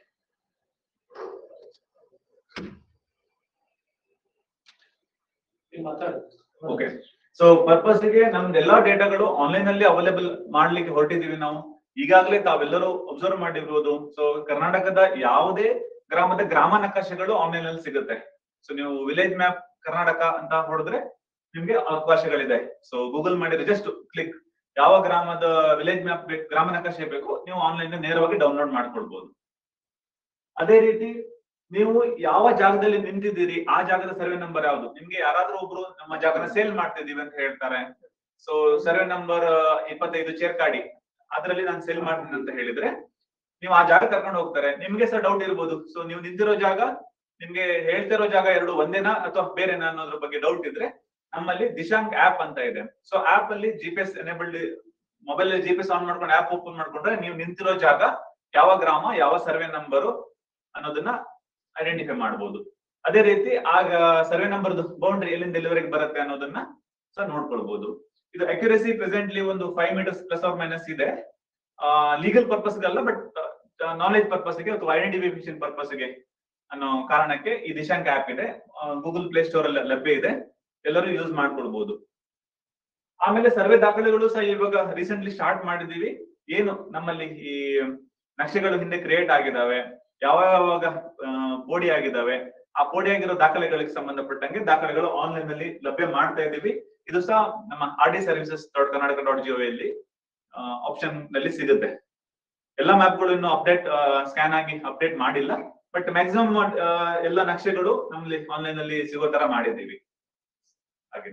ಓಕೆ ಸೊ ಪರ್ಪಸ್ ಗೆ ನಮ್ದು ಎಲ್ಲಾ ಡೇಟಾಗಳು ಆನ್ಲೈನ್ ಅಲ್ಲಿ ಅವೈಲೇಬಲ್ ಮಾಡ್ಲಿಕ್ಕೆ ಹೊರಟಿದೀವಿ ನಾವು ಈಗಾಗಲೇ ತಾವೆಲ್ಲರೂ ಅಬ್ಸರ್ವ್ ಮಾಡಿರ್ಬೋದು ಸೊ ಕರ್ನಾಟಕದ ಯಾವುದೇ ಗ್ರಾಮದ ಗ್ರಾಮ ನಕಾಶೆಗಳು ಆನ್ಲೈನ್ ಅಲ್ಲಿ ಸಿಗುತ್ತೆ ಸೊ ನೀವು ವಿಲೇಜ್ ಮ್ಯಾಪ್ ಕರ್ನಾಟಕ ಅಂತ ಹೊಡೆದ್ರೆ ನಿಮ್ಗೆ ಅವಕಾಶಗಳಿದೆ ಸೊ ಗೂಗಲ್ ಮಾಡಿದ್ರೆ ಜಸ್ಟ್ ಕ್ಲಿಕ್ ಯಾವ ಗ್ರಾಮದ ವಿಲೇಜ್ ಮ್ಯಾಪ್ ಬೇಕು ಗ್ರಾಮ ನಕಾಶೆ ಬೇಕು ನೀವು ಆನ್ಲೈನ್ ನೇರವಾಗಿ ಡೌನ್ಲೋಡ್ ಮಾಡ್ಕೊಳ್ಬಹುದು ಅದೇ ರೀತಿ ನೀವು ಯಾವ ಜಾಗದಲ್ಲಿ ನಿಂತಿದ್ದೀರಿ ಆ ಜಾಗದ ಸರ್ವೆ ನಂಬರ್ ಯಾವುದು ನಿಮ್ಗೆ ಯಾರಾದ್ರೂ ಒಬ್ರು ನಮ್ಮ ಜಾಗನ ಸೇಲ್ ಮಾಡ್ತಿದೀವಿ ಅಂತ ಹೇಳ್ತಾರೆ ಸೊ ಸರ್ವೆ ನಂಬರ್ ಇಪ್ಪತ್ತೈದು ಚೇರ್ಕಾಡಿ ಅದರಲ್ಲಿ ನಾನು ಸೇಲ್ ಮಾಡ್ತೀನಿ ಅಂತ ಹೇಳಿದ್ರೆ ನೀವು ಆ ಜಾಗ ಕರ್ಕೊಂಡು ಹೋಗ್ತಾರೆ ನಿಮ್ಗೆ ಸಹ ಡೌಟ್ ಇರ್ಬೋದು ಸೊ ನೀವು ನಿಂತಿರೋ ಜಾಗ ನಿಮ್ಗೆ ಹೇಳ್ತಿರೋ ಜಾಗ ಎರಡು ಒಂದೇನಾ ಅಥವಾ ಬೇರೆನಾ ಅನ್ನೋದ್ರ ಬಗ್ಗೆ ಡೌಟ್ ಇದ್ರೆ ನಮ್ಮಲ್ಲಿ ದಿಶಾಂಕ್ ಆಪ್ ಅಂತ ಇದೆ ಸೊ ಆಪ್ ಅಲ್ಲಿ G P S enabled mobile G P S on ಮಾಡ್ಕೊಂಡು ಆಪ್ ಓಪನ್ ಮಾಡ್ಕೊಂಡ್ರೆ ನೀವು ನಿಂತಿರೋ ಜಾಗ ಯಾವ ಗ್ರಾಮ ಯಾವ ಸರ್ವೆ ನಂಬರು ಅನ್ನೋದನ್ನ ಐಡೆಂಟಿಫೈ ಮಾಡಬಹುದು ಅದೇ ರೀತಿ ಆಗ ಸರ್ವೆ ನಂಬರ್ ಬೌಂಡ್ರಿ ಎಲ್ಲಿಂದ ಎಲ್ಲಿವರೆಗೆ ಬರುತ್ತೆ ಅನ್ನೋದನ್ನ ಸಹ ನೋಡ್ಕೊಳ್ಬಹುದು ಇದು ಅಕ್ಯುರಸಿ ಪ್ರೆಸೆಂಟ್ಲಿ ಒಂದು five meters plus or minus ಇದೆ ಲೀಗಲ್ ಪರ್ಪಸ್ ಅಲ್ಲ ಬಟ್ ನಾಲೆಜ್ ಪರ್ಪಸ್ ಗೆ ಅಥವಾ ಐಡೆಂಟಿಫಿಕೇಶನ್ ಪರ್ಪಸ್ ಗೆ ಅನ್ನೋ ಕಾರಣಕ್ಕೆ ಈ ದಿಶಾಂಕ್ ಆಪ್ ಇದೆ ಗೂಗಲ್ ಪ್ಲೇ ಸ್ಟೋರ್ ಅಲ್ಲಿ ಲಭ್ಯ ಇದೆ ಎಲ್ಲರೂ ಯೂಸ್ ಮಾಡ್ಕೊಳ್ಬಹುದು ಆಮೇಲೆ ಸರ್ವೆ ದಾಖಲೆಗಳು ಸಹ ಇವಾಗ ರೀಸೆಂಟ್ಲಿ ಸ್ಟಾರ್ಟ್ ಮಾಡಿದೀವಿ ಏನು ನಮ್ಮಲ್ಲಿ ಈ ನಕ್ಷೆಗಳು ಹಿಂದೆ ಕ್ರಿಯೇಟ್ ಆಗಿದಾವೆ ಯಾವ ಯಾವಾಗ ಬೋಡಿ ಆಗಿದಾವೆ ಆ ಬೋಡಿ ಆಗಿರೋ ದಾಖಲೆಗಳಿಗೆ ಸಂಬಂಧಪಟ್ಟಂಗೆ ದಾಖಲೆಗಳು ಆನ್ಲೈನ್ ಅಲ್ಲಿ ಲಭ್ಯ ಮಾಡ್ತಾ ಇದೀವಿ ಇದು ಸಹ ನಮ್ಮ R D services dot Karnataka dot G O ಅಲ್ಲಿ ಆಪ್ಷನ್ ನಲ್ಲಿ ಸಿಗುತ್ತೆ ಎಲ್ಲ ಮ್ಯಾಪ್ಗಳು ಇನ್ನು ಅಪ್ಡೇಟ್ ಸ್ಕ್ಯಾನ್ ಆಗಿ ಅಪ್ಡೇಟ್ ಮಾಡಿಲ್ಲ ಬಟ್ ಮ್ಯಾಕ್ಸಿಮಮ್ ಎಲ್ಲ ನಕ್ಷೆಗಳು ನಮ್ಮಲ್ಲಿ ಆನ್ಲೈನ್ ಅಲ್ಲಿ ಸಿಗೋ ತರ ಮಾಡಿದ್ದೀವಿ ಹಾಗೆ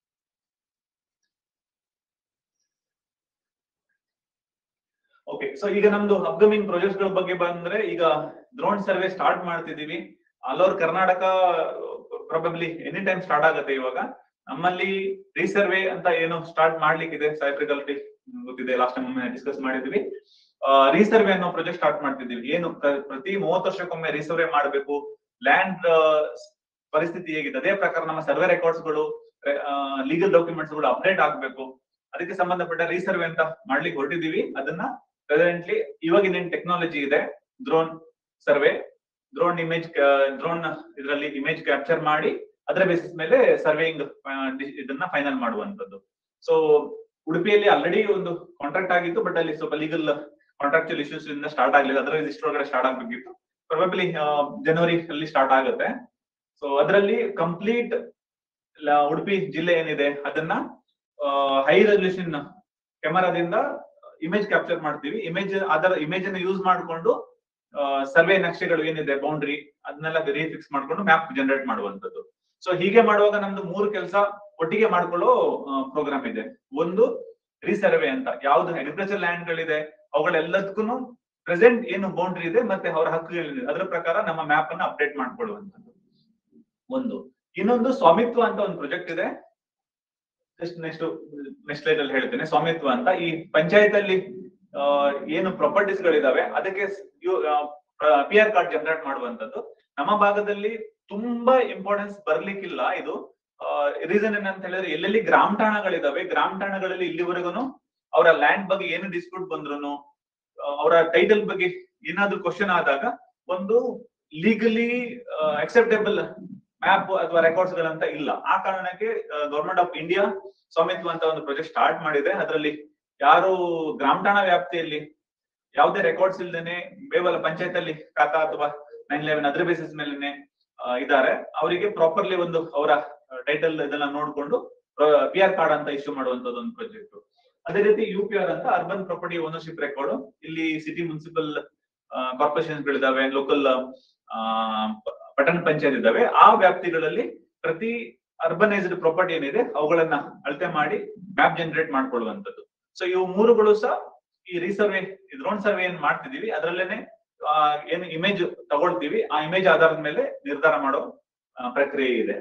ಓಕೆ ಸೊ ಈಗ ನಮ್ದು ಅಪ್ಕಮಿಂಗ್ ಪ್ರಾಜೆಕ್ಟ್ಸ್ ಗಳ ಬಗ್ಗೆ ಬಂದ್ರೆ ಈಗ ಡ್ರೋನ್ ಸರ್ವೆ ಸ್ಟಾರ್ಟ್ ಮಾಡ್ತಿದೀವಿ all over Karnataka probably any time start ಆಗುತ್ತೆ ಇವಾಗ ನಮ್ಮಲ್ಲಿ ರೀಸರ್ವೆ ಅಂತ ಏನು ಸ್ಟಾರ್ಟ್ ಮಾಡ್ಲಿಕ್ಕಿದೆ ಸೈಬ್ರಿಕಲ್ಟಿ ಗೊತ್ತಿದೆ ಲಾಸ್ಟ್ ಟೈಮ್ ಡಿಸ್ಕಸ್ ಮಾಡಿದ್ವಿ ರೀಸರ್ವೆ ಅನ್ನೋ ಪ್ರಾಜೆಕ್ಟ್ ಸ್ಟಾರ್ಟ್ ಮಾಡ್ತಿದ್ದೀವಿ ಏನು ಪ್ರ- ಪ್ರತಿ ಮೂವತ್ತು ವರ್ಷಕ್ಕೊಮ್ಮೆ ರೀಸರ್ವೆ ಮಾಡಬೇಕು ಲ್ಯಾಂಡ್ ಪರಿಸ್ಥಿತಿ ಹೇಗಿದೆ ಅದೇ ಪ್ರಕಾರ ನಮ್ಮ ಸರ್ವೆ ರೆಕಾರ್ಡ್ಸ್ ಗಳು ಲೀಗಲ್ ಡಾಕ್ಯುಮೆಂಟ್ಸ್ ಗಳು ಅಪ್ಡೇಟ್ ಆಗ್ಬೇಕು ಅದಕ್ಕೆ ಸಂಬಂಧಪಟ್ಟ ರೀಸರ್ವೆ ಅಂತ ಮಾಡ್ಲಿಕ್ಕೆ ಹೊರಟಿದೀವಿ ಅದನ್ನ ಪ್ರೆಸೆಂಟ್ಲಿ ಇವಾಗಿನ ಟೆಕ್ನಾಲಜಿ ಇದೆ drone survey drone image drone ಇದರಲ್ಲಿ ಇಮೇಜ್ ಕ್ಯಾಪ್ಚರ್ ಮಾಡಿ ಅದರ ಬೇಸಿಸ್ ಮೇಲೆ ಸರ್ವೇಯಿಂಗ್ ಇದನ್ನ ಫೈನಲ್ ಮಾಡುವಂತದ್ದು ಸೊ ಉಡುಪಿಯಲ್ಲಿ ಆಲ್ರೆಡಿ ಒಂದು ಕಾಂಟ್ರಾಕ್ಟ್ ಆಗಿತ್ತು ಬಟ್ ಅಲ್ಲಿ ಸ್ವಲ್ಪ ಲೀಗಲ್ ಕಾಂಟ್ರಾಕ್ಚುಯಲ್ ಇಶ್ಯೂಸ್ ಇಂದ ಸ್ಟಾರ್ಟ್ ಆಗ್ಲಿಲ್ಲ ಅದರ ಇಷ್ಟರೊಳಗಡೆ ಸ್ಟಾರ್ಟ್ ಆಗ್ಬೇಕಿತ್ತು ಪ್ರಾಬಬ್ಲಿ ಜನವರಿ ಅಲ್ಲಿ ಸ್ಟಾರ್ಟ್ ಆಗುತ್ತೆ ಸೊ ಅದರಲ್ಲಿ ಕಂಪ್ಲೀಟ್ ಉಡುಪಿ ಜಿಲ್ಲೆ ಏನಿದೆ ಅದನ್ನ ಹೈ ರೆಸಲ್ಯೂಷನ್ ಕ್ಯಾಮರಾದಿಂದ ಇಮೇಜ್ ಕ್ಯಾಪ್ಚರ್ ಮಾಡ್ತೀವಿ ಇಮೇಜ್ ಅದರ ಇಮೇಜ್ ಅನ್ನು ಯೂಸ್ ಮಾಡಿಕೊಂಡು ಸರ್ವೆ ನಕ್ಷೆಗಳು ಏನಿದೆ ಬೌಂಡ್ರಿ ಅದನ್ನೆಲ್ಲ ರಿಫಿಕ್ಸ್ ಮಾಡ್ಕೊಂಡು ಮ್ಯಾಪ್ ಜನರೇಟ್ ಮಾಡುವಂತದ್ದು ಸೊ ಹೀಗೆ ಮಾಡುವಾಗ ನಮ್ದು ಮೂರು ಕೆಲಸ ಒಟ್ಟಿಗೆ ಮಾಡ್ಕೊಳ್ಳೋ ಪ್ರೋಗ್ರಾಮ್ ಇದೆ ಒಂದು ರೀಸರ್ವೆ ಅಂತ ಯಾವ್ದು ಅಗ್ರಿಕಲ್ಚರ್ ಲ್ಯಾಂಡ್ ಗಳಿದೆ ಅವುಗಳೆಲ್ಲದಕ್ಕೂ ಪ್ರೆಸೆಂಟ್ ಏನು ಬೌಂಡ್ರಿ ಇದೆ ಮತ್ತೆ ಅವರ ಹಕ್ಕುಗಳಿದೆ ಅದರ ಪ್ರಕಾರ ನಮ್ಮ ಮ್ಯಾಪ್ ಅನ್ನ ಅಪ್ಡೇಟ್ ಮಾಡ್ಕೊಳ್ಳುವಂಥದ್ದು ಒಂದು ಇನ್ನೊಂದು ಸ್ವಾಮಿತ್ವ ಅಂತ ಒಂದು ಪ್ರಾಜೆಕ್ಟ್ ಇದೆ ನೆಕ್ಸ್ಟ್ ನೆಕ್ಸ್ಟ್ ನೆಕ್ಸ್ಟ್ ಸ್ಲೈಡ್ ಅಲ್ಲಿ ಹೇಳ್ತೇನೆ ಸ್ವಾಮಿತ್ವ ಅಂತ ಈ ಪಂಚಾಯತ್ ಅಲ್ಲಿ ಆ, ಏನು ಪ್ರಾಪರ್ಟೀಸ್ ಗಳಿದಾವೆ ಅದಕ್ಕೆ ಪಿ ಆರ್ ಕಾರ್ಡ್ ಜನರೇಟ್ ಮಾಡುವಂತದ್ದು ನಮ್ಮ ಭಾಗದಲ್ಲಿ ತುಂಬಾ ಇಂಪಾರ್ಟೆನ್ಸ್ ಬರ್ಲಿಕ್ಕಿಲ್ಲ ಇದು ರೀಸನ್ ಏನಂತ ಹೇಳಿದ್ರೆ ಎಲ್ಲೆಲ್ಲಿ ಗ್ರಾಮ ಠಾಣಗಳಿದಾವೆ ಗ್ರಾಮ ಠಾಣಗಳಲ್ಲಿ ಇಲ್ಲಿವರೆಗೂ ಅವರ ಲ್ಯಾಂಡ್ ಬಗ್ಗೆ ಏನು ಡಿಸ್ಪ್ಯೂಟ್ ಬಂದ್ರು ಅವರ ಟೈಟಲ್ ಬಗ್ಗೆ ಏನಾದ್ರೂ ಕ್ವಶನ್ ಆದಾಗ ಒಂದು ಲೀಗಲಿ ಅಕ್ಸೆಪ್ಟೇಬಲ್ ಮ್ಯಾಪ್ ಅಥವಾ ರೆಕಾರ್ಡ್ಸ್ ಗಳಂತ ಇಲ್ಲ ಆ ಕಾರಣಕ್ಕೆ ಗವರ್ಮೆಂಟ್ ಆಫ್ ಇಂಡಿಯಾ ಸ್ವಾಮಿತ್ವ ಅಂತ ಒಂದು ಪ್ರಾಜೆಕ್ಟ್ ಸ್ಟಾರ್ಟ್ ಮಾಡಿದೆ ಅದರಲ್ಲಿ ಯಾರು ಗ್ರಾಮ ಠಾಣಾ ವ್ಯಾಪ್ತಿಯಲ್ಲಿ ಯಾವುದೇ ರೆಕಾರ್ಡ್ಸ್ ಇಲ್ದೇನೆ ಕೇವಲ ಪಂಚಾಯತ್ ಅಲ್ಲಿ ಖಾತಾ ಅಥವಾ ನೈನ್ ಲೆವೆನ್ ಅದ್ರ ಬೇಸಿಸ್ ಮೇಲೆನೆ ಇದ್ದಾರೆ ಅವರಿಗೆ ಪ್ರಾಪರ್ಲಿ ಒಂದು ಅವರ ಟೈಟಲ್ ಇದೆಲ್ಲ ನೋಡ್ಕೊಂಡು ಪಿ ಆರ್ ಕಾರ್ಡ್ ಅಂತ ಇಶ್ಯೂ ಮಾಡುವಂತದ್ದು ಒಂದು ಪ್ರಾಜೆಕ್ಟ್ ಅದೇ ರೀತಿ ಯು ಪಿ ಆರ್ ಅಂತ ಅರ್ಬನ್ ಪ್ರಾಪರ್ಟಿ ಓನರ್ಶಿಪ್ ರೆಕಾರ್ಡ್ ಇಲ್ಲಿ ಸಿಟಿ ಮುನ್ಸಿಪಲ್ ಕಾರ್ಪೊರೇಷನ್ ಗಳಿದಾವೆ ಲೋಕಲ್ ಪಟ್ಟಣ ಪಂಚಾಯತ್ ಇದಾವೆ ಆ ವ್ಯಾಪ್ತಿಗಳಲ್ಲಿ ಪ್ರತಿ ಅರ್ಬನೈಸ್ಡ್ ಪ್ರಾಪರ್ಟಿ ಏನಿದೆ ಅವುಗಳನ್ನ ಅಳತೆ ಮಾಡಿ ಮ್ಯಾಪ್ ಜನರೇಟ್ ಮಾಡ್ಕೊಳ್ಳುವಂತದ್ದು ಸೊ ಇವು ಮೂರುಗಳು ಸಹ ಈ ರೀಸರ್ವೆ ಡ್ರೋನ್ ಸರ್ವೆ ಏನ್ ಮಾಡ್ತಿದೀವಿ ಅದರಲ್ಲೇನೆ ಆ, ಏನು ಇಮೇಜ್ ತಗೊಳ್ತೀವಿ ಆ ಇಮೇಜ್ ಆಧಾರದ ಮೇಲೆ ನಿರ್ಧಾರ ಮಾಡೋ ಆ, ಪ್ರಕ್ರಿಯೆ ಇದೆ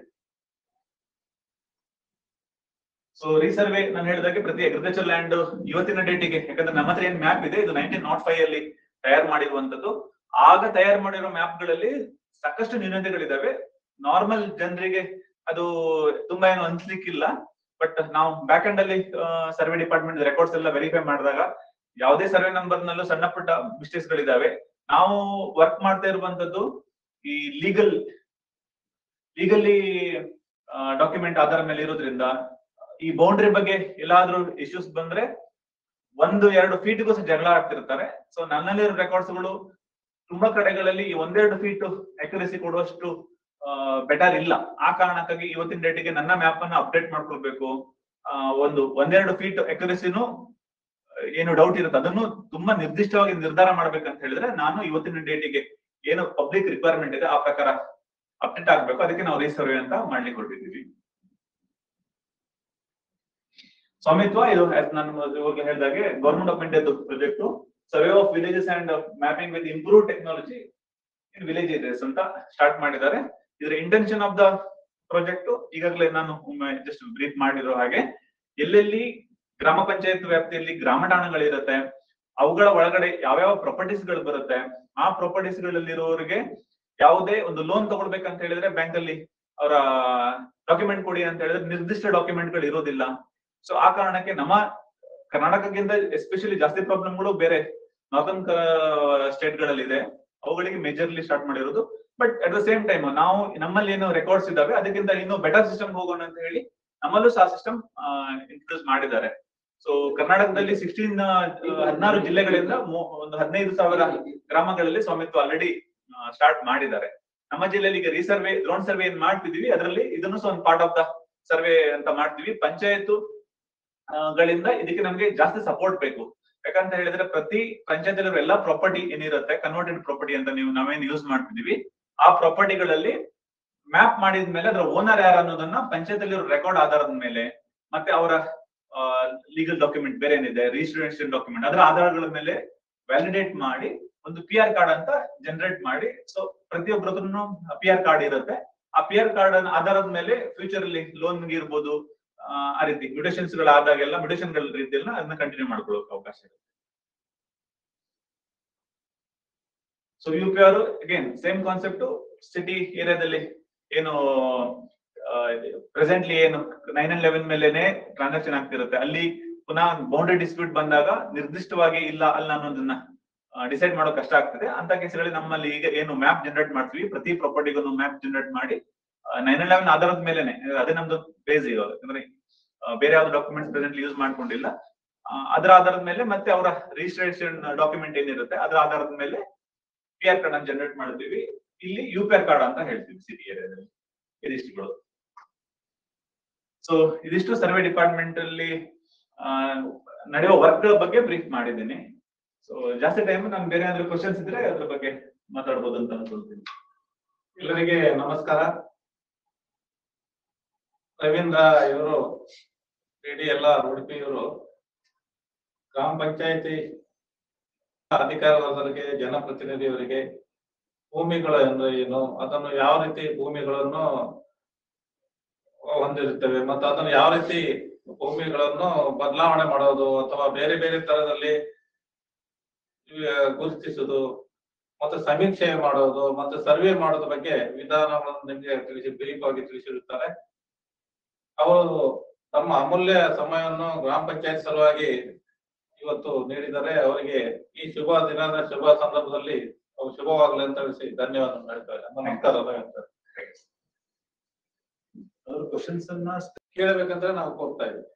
ಸೊ ರೀಸರ್ವೆ ನಾನು ಹೇಳಿದಾಗೆ ಪ್ರತಿ ಅಗ್ರಿಕಲ್ಚರ್ ಲ್ಯಾಂಡ್ ಇವತ್ತಿನ ಡೇಟಿಗೆ ಯಾಕಂದ್ರೆ ನಮ್ಮ ಹತ್ರ ಏನ್ ಮ್ಯಾಪ್ ಇದೆ ಇದು ನೈನ್ಟೀನ್ ನಾಟ್ ಫೈವ್ ಅಲ್ಲಿ ತಯಾರು ಮಾಡಿರುವಂತದ್ದು ಆಗ ತಯಾರು ಮಾಡಿರೋ ಮ್ಯಾಪ್ ಗಳಲ್ಲಿ ಸಾಕಷ್ಟು ನ್ಯೂನತೆಗಳಿದಾವೆ ನಾರ್ಮಲ್ ಜನರಿಗೆ ಅದು ತುಂಬಾ ಏನು ಅನ್ಸ್ಲಿಕ್ಕಿಲ್ಲ ಬಟ್ ನಾವು ಬ್ಯಾಕ್ ಎಂಡ್ ಅಲ್ಲಿ ಸರ್ವೆ ಡಿಪಾರ್ಟ್ಮೆಂಟ್ ರೆಕಾರ್ಡ್ಸ್ ಎಲ್ಲ ವೆರಿಫೈ ಮಾಡಿದಾಗ ಯಾವುದೇ ಸರ್ವೆ ನಂಬರ್ ನಲ್ಲೂ ಸಣ್ಣ ಪುಟ್ಟ ಮಿಸ್ಟೇಕ್ಸ್ ಗಳಿದಾವೆ ನಾವು ವರ್ಕ್ ಮಾಡ್ತಾ ಇರುವಂತದ್ದು ಈ ಲೀಗಲ್ ಲೀಗಲಿ ಡಾಕ್ಯುಮೆಂಟ್ ಆಧಾರ ಮೇಲೆ ಇರೋದ್ರಿಂದ ಈ ಬೌಂಡ್ರಿ ಬಗ್ಗೆ ಎಲ್ಲಾದ್ರೂ ಇಶ್ಯೂಸ್ ಬಂದ್ರೆ ಒಂದು ಎರಡು ಫೀಟ್ಗೂ ಸಹ ಜಗಳ ಆಗ್ತಿರ್ತಾರೆ ಸೊ ನನ್ನಲ್ಲಿರೋ ರೆಕಾರ್ಡ್ಸ್ ಗಳು ತುಂಬಾ ಕಡೆಗಳಲ್ಲಿ ಈ ಒಂದೆರಡು ಫೀಟ್ ಅಕ್ಯುರಸಿ ಕೊಡುವಷ್ಟು ಬೆಟರ್ ಇಲ್ಲ ಆ ಕಾರಣಕ್ಕಾಗಿ ಇವತ್ತಿನ ಡೇಟಿಗೆ ನನ್ನ ಮ್ಯಾಪ್ ಅನ್ನ ಅಪ್ಡೇಟ್ ಮಾಡ್ಕೊಳ್ಬೇಕು ಆ, ಒಂದು ಒಂದೆರಡು ಫೀಟ್ ಅಕ್ಯುರಸಿನು ಏನು ಡೌಟ್ ಇರುತ್ತೆ ಅದನ್ನು ತುಂಬಾ ನಿರ್ದಿಷ್ಟವಾಗಿ ನಿರ್ಧಾರ ಮಾಡ್ಬೇಕಂತ ಹೇಳಿದ್ರೆ ನಾನು ಇವತ್ತಿನ ಡೇಟಿಗೆ ಏನು ಪಬ್ಲಿಕ್ ರಿಕ್ವೈರ್ಮೆಂಟ್ ಇದೆ ಆ ಪ್ರಕಾರ ಅಪ್ಡೇಟ್ ಆಗ್ಬೇಕು ಅದಕ್ಕೆ ನಾವು ರೀಸರ್ವೆ ಅಂತ ಮಾಡ್ಲಿಕ್ಕೆ ಹೊರಟಿದ್ದೀವಿ ಸ್ವಾಮಿತ್ವ ಇದು as ನಾನು ಇವಾಗ ಹೇಳಿದಾಗೆ ಗವರ್ಮೆಂಟ್ ಆಫ್ ಇಂಡಿಯಾದ project survey of villages and mapping with improve technology in village areas ಅಂತ ಸ್ಟಾರ್ಟ್ ಮಾಡಿದ್ದಾರೆ ಇದರ ಇಂಟೆನ್ಷನ್ ಆಫ್ ದ ಪ್ರಾಜೆಕ್ಟ್ ಈಗಾಗಲೇ ನಾನು ಒಮ್ಮೆ ಜಸ್ಟ್ ಬ್ರೀಫ್ ಮಾಡಿರೋ ಹಾಗೆ ಎಲ್ಲೆಲ್ಲಿ ಗ್ರಾಮ ಪಂಚಾಯತ್ ವ್ಯಾಪ್ತಿಯಲ್ಲಿ ಗ್ರಾಮ ಠಾಣಗಳಿರುತ್ತೆ ಅವುಗಳ ಒಳಗಡೆ ಯಾವ್ಯಾವ ಪ್ರಾಪರ್ಟೀಸ್ ಗಳು ಬರುತ್ತೆ ಆ ಪ್ರಾಪರ್ಟೀಸ್ ಗಳಲ್ಲಿರೋರಿಗೆ ಯಾವುದೇ ಒಂದು ಲೋನ್ ತಗೊಳ್ಬೇಕಂತ ಹೇಳಿದ್ರೆ ಬ್ಯಾಂಕ್ ಅಲ್ಲಿ ಅವರ ಡಾಕ್ಯುಮೆಂಟ್ ಕೊಡಿ ಅಂತ ಹೇಳಿದ್ರೆ ನಿರ್ದಿಷ್ಟ ಡಾಕ್ಯುಮೆಂಟ್ ಗಳು ಇರೋದಿಲ್ಲ ಸೊ ಆ ಕಾರಣಕ್ಕೆ ನಮ್ಮ ಕರ್ನಾಟಕಕ್ಕಿಂತ ಎಸ್ಪೆಷಲಿ ಜಾಸ್ತಿ ಪ್ರಾಬ್ಲಮ್ಗಳು ಬೇರೆ ನಾರ್ದನ್ ಸ್ಟೇಟ್ ಗಳಲ್ಲಿ ಇದೆ ಅವುಗಳಿಗೆ ಮೇಜರ್ಲಿ ಸ್ಟಾರ್ಟ್ ಮಾಡಿರೋದು but at the same time ನಾವು ನಮ್ಮಲ್ಲಿ ಏನು ರೆಕಾರ್ಡ್ಸ್ ಇದಾವೆ ಅದಕ್ಕಿಂತ ಇನ್ನೂ ಬೆಟರ್ ಸಿಸ್ಟಮ್ ಹೋಗೋಣ ಅಂತ ಹೇಳಿ ನಮ್ಮಲ್ಲೂ ಸಹ ಸಿಸ್ಟಮ್ ಇಂಟ್ರೊಡ್ಯೂಸ್ ಮಾಡಿದ್ದಾರೆ ಸೊ ಕರ್ನಾಟಕದಲ್ಲಿ ಸಿಕ್ಸ್ಟೀನ್ ಹದಿನಾರು ಜಿಲ್ಲೆಗಳಿಂದ ಮೂ- ಒಂದು ಹದಿನೈದು ಸಾವಿರ ಗ್ರಾಮಗಳಲ್ಲಿ ಸ್ವಾಮಿತ್ವ ಆಲ್ರೆಡಿ ಸ್ಟಾರ್ಟ್ ಮಾಡಿದ್ದಾರೆ ನಮ್ಮ ಜಿಲ್ಲೆಯಲ್ಲಿ ಈಗ ರೀಸರ್ವೆ ಡ್ರೋನ್ ಸರ್ವೆ ಏನ್ ಮಾಡ್ತಿದೀವಿ ಅದರಲ್ಲಿ ಇದನ್ನು ಸಹ ಒಂದು ಪಾರ್ಟ್ ಆಫ್ ದ ಸರ್ವೆ ಅಂತ ಮಾಡ್ತೀವಿ ಪಂಚಾಯತ್ ಗಳಿಂದ ಇದಕ್ಕೆ ನಮ್ಗೆ ಜಾಸ್ತಿ ಸಪೋರ್ಟ್ ಬೇಕು ಯಾಕಂತ ಹೇಳಿದ್ರೆ ಪ್ರತಿ ಪಂಚಾಯತ್ ಎಲ್ಲಾ ಪ್ರಾಪರ್ಟಿ ಏನಿರುತ್ತೆ ಕನ್ವರ್ಟೆಡ್ ಪ್ರಾಪರ್ಟಿ ಅಂತ ನೀವು ನಾವೇನ್ ಯೂಸ್ ಮಾಡ್ತಿದೀವಿ ಆ ಪ್ರಾಪರ್ಟಿಗಳಲ್ಲಿ ಮ್ಯಾಪ್ ಮಾಡಿದ ಮೇಲೆ ಅದರ ಓನರ್ ಯಾರು ಅನ್ನೋದನ್ನ ಪಂಚಾಯತ್ ಅಲ್ಲಿ ರೆಕಾರ್ಡ್ ಆಧಾರದ ಮೇಲೆ ಮತ್ತೆ ಅವರ ಲೀಗಲ್ ಡಾಕ್ಯುಮೆಂಟ್ ಬೇರೆ ಏನಿದೆ ರಿಜಿಸ್ಟ್ರೇಷನ್ ಡಾಕ್ಯುಮೆಂಟ್ ಅದರ ಆಧಾರಗಳ ಮೇಲೆ ವ್ಯಾಲಿಡೇಟ್ ಮಾಡಿ ಒಂದು ಪಿ ಆರ್ ಕಾರ್ಡ್ ಅಂತ ಜನರೇಟ್ ಮಾಡಿ ಸೊ ಪ್ರತಿಯೊಬ್ಬರದ್ದು ಪಿ ಆರ್ ಕಾರ್ಡ್ ಇರುತ್ತೆ ಆ ಪಿ ಆರ್ ಕಾರ್ಡ್ ಆಧಾರದ ಮೇಲೆ ಫ್ಯೂಚರ್ ಅಲ್ಲಿ ಲೋನ್ ಇರ್ಬೋದು ಆ, ಆ ರೀತಿ ಮ್ಯೂಟೇಷನ್ಸ್ ಗಳು ಆದಾಗೆಲ್ಲ ಮ್ಯೂಟೇಷನ್ ಗಳ ರೀತಿಯಲ್ಲ ಅದನ್ನ ಕಂಟಿನ್ಯೂ ಮಾಡ್ಕೊಳ್ಳೋಕೆ ಅವಕಾಶ ಇದೆ so U P R again same concept city ಏರಿಯಾದಲ್ಲಿ ಏನು ಪ್ರೆಸೆಂಟ್ಲಿ ಏನು ನೈನ್ ಅಂಡ್ ಲೆವೆನ್ ಮೇಲೆನೆ ಟ್ರಾನ್ಸಾಕ್ಷನ್ ಆಗ್ತಿರುತ್ತೆ ಅಲ್ಲಿ ಪುನಃ ಬೌಂಡ್ರಿ ಡಿಸ್ಪ್ಯೂಟ್ ಬಂದಾಗ ನಿರ್ದಿಷ್ಟವಾಗಿ ಇಲ್ಲ ಅಲ್ಲ ಅನ್ನೋದನ್ನ ಡಿಸೈಡ್ ಮಾಡೋ ಕಷ್ಟ ಆಗ್ತದೆ ಅಂತ ಕೇಸ್ಗಳಲ್ಲಿ ನಮ್ಮಲ್ಲಿ ಈಗ ಏನು ಮ್ಯಾಪ್ ಜನರೇಟ್ ಮಾಡ್ತೀವಿ ಪ್ರತಿ ಪ್ರಾಪರ್ಟಿಗೂ ಮ್ಯಾಪ್ ಜನರೇಟ್ ಮಾಡಿ ನೈನ್ ಅಂಡ್ ಲೆವೆನ್ ಆಧಾರದ ಮೇಲೆನೆ ಅದೇ ನಮ್ದು ಬೇಸ್ ಇವಾಗ ಯಾಕಂದ್ರೆ ಆ, ಬೇರೆ ಯಾವ್ದು ಡಾಕ್ಯುಮೆಂಟ್ಸ್ ಪ್ರೆಸೆಂಟ್ಲಿ ಯೂಸ್ ಮಾಡ್ಕೊಂಡಿಲ್ಲ ಆ, ಅದರ ಆಧಾರದ ಮೇಲೆ ಮತ್ತೆ ಅವರ ರಿಜಿಸ್ಟ್ರೇಷನ್ ಡಾಕ್ಯುಮೆಂಟ್ ಏನಿರುತ್ತೆ ಅದರ ಆಧಾರದ ಮೇಲೆ ಪಿ ಆರ್ ಕಾರ್ಡ್ ಅನ್ನು ಜನರೇಟ್ ಮಾಡ್ತೀವಿ ಇಲ್ಲಿ ಯು ಪಿ ಆರ್ ಕಾರ್ಡ್ ಅಂತ ಹೇಳ್ತೀವಿ ಸಿಟಿ ಏರಿಯಾದಲ್ಲಿ ಇದಿಷ್ಟುಗಳು ಸೊ ಇದಿಷ್ಟು ಸರ್ವೆ ಡಿಪಾರ್ಟ್ಮೆಂಟ್ ಅಲ್ಲಿ ಆ, ನಡೆಯುವ ವರ್ಕ್ ಬಗ್ಗೆ ಬ್ರೀಫ್ ಮಾಡಿದ್ದೀನಿ ಸೊ ಜಾಸ್ತಿ ಟೈಮ್ ನಾನು ಬೇರೆ ಏನಾದ್ರು ಕ್ವಶನ್ಸ್ ಇದ್ರೆ ಅದ್ರ ಬಗ್ಗೆ ಮಾತಾಡ್ಬೋದು ಅಂತ ಅನ್ಕೊಳ್ತೀನಿ ಎಲ್ಲರಿಗೆ ನಮಸ್ಕಾರ ರವೀಂದ್ರ ಇವರು ಡಿ ಎಲ್ಲ ಉಡುಪಿ ಇವರು ಗ್ರಾಮ ಪಂಚಾಯತಿ ಅಧಿಕಾರದವರಿಗೆ ಜನಪ್ರತಿನಿಧಿಯವರಿಗೆ ಭೂಮಿಗಳು ಅಂದ್ರೆ ಏನು ಅದನ್ನು ಯಾವ ರೀತಿ ಭೂಮಿಗಳನ್ನು ಹೊಂದಿರುತ್ತವೆ ಮತ್ತು ಅದನ್ನು ಯಾವ ರೀತಿ ಭೂಮಿಗಳನ್ನು ಬದಲಾವಣೆ ಮಾಡೋದು ಅಥವಾ ಬೇರೆ ಬೇರೆ ತರದಲ್ಲಿ ಆ, ಗುರುತಿಸುದು ಮತ್ತೆ ಸಮೀಕ್ಷೆ ಮಾಡೋದು ಮತ್ತೆ ಸರ್ವೆ ಮಾಡೋದ್ರ ಬಗ್ಗೆ ವಿಧಾನಗಳನ್ನು ನಿಮಗೆ ತಿಳಿಸಿ ಬ್ರೀಫ್ ಆಗಿ ತಿಳಿಸಿರುತ್ತಾರೆ ಅವರು ತಮ್ಮ ಅಮೂಲ್ಯ ಸಮಯವನ್ನು ಗ್ರಾಮ ಪಂಚಾಯತ್ ಸಲುವಾಗಿ ಇವತ್ತು ನೀಡಿದರೆ ಅವರಿಗೆ ಈ ಶುಭ ದಿನದ ಶುಭ ಸಂದರ್ಭದಲ್ಲಿ ಅವ್ರು ಶುಭವಾಗಲಿ ಅಂತ ತಿಳಿಸಿ ಧನ್ಯವಾದ ಹೇಳ್ತಾರೆ ನಮಸ್ಕಾರ ಹೇಳ್ತಾರೆ ಅವ್ರ ಕ್ವಶನ್ಸ್ ಅನ್ನ ಕೇಳಬೇಕಂದ್ರೆ ನಾವು ಹೋಗ್ತಾ ಇದ್ದೀವಿ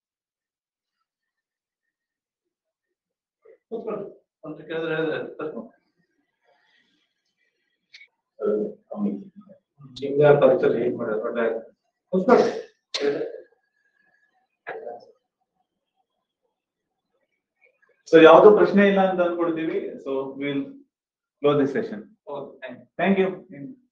ಕೂತ್ಕೊಳ್ಳಿ. ಅಂತ ಕೇಳಿದ್ರೆ ಹೇಳಿದ್ರೆ ತರ್ಸ್ಕೊಂಡು. ಹಿಂಗ ಪರಿಸರ ಹೇಗ್ ಮಾಡೋದು ಒಳ್ಳೆ ಕೂತ್ಕೊಳ್ಳಿ. ಸೊ ಯಾವ್ದು ಪ್ರಶ್ನೆ ಇಲ್ಲ ಅಂತ ಅನ್ಕೊಳ್ತೀವಿ so will close this session ಹೌದು, thank you. Thank you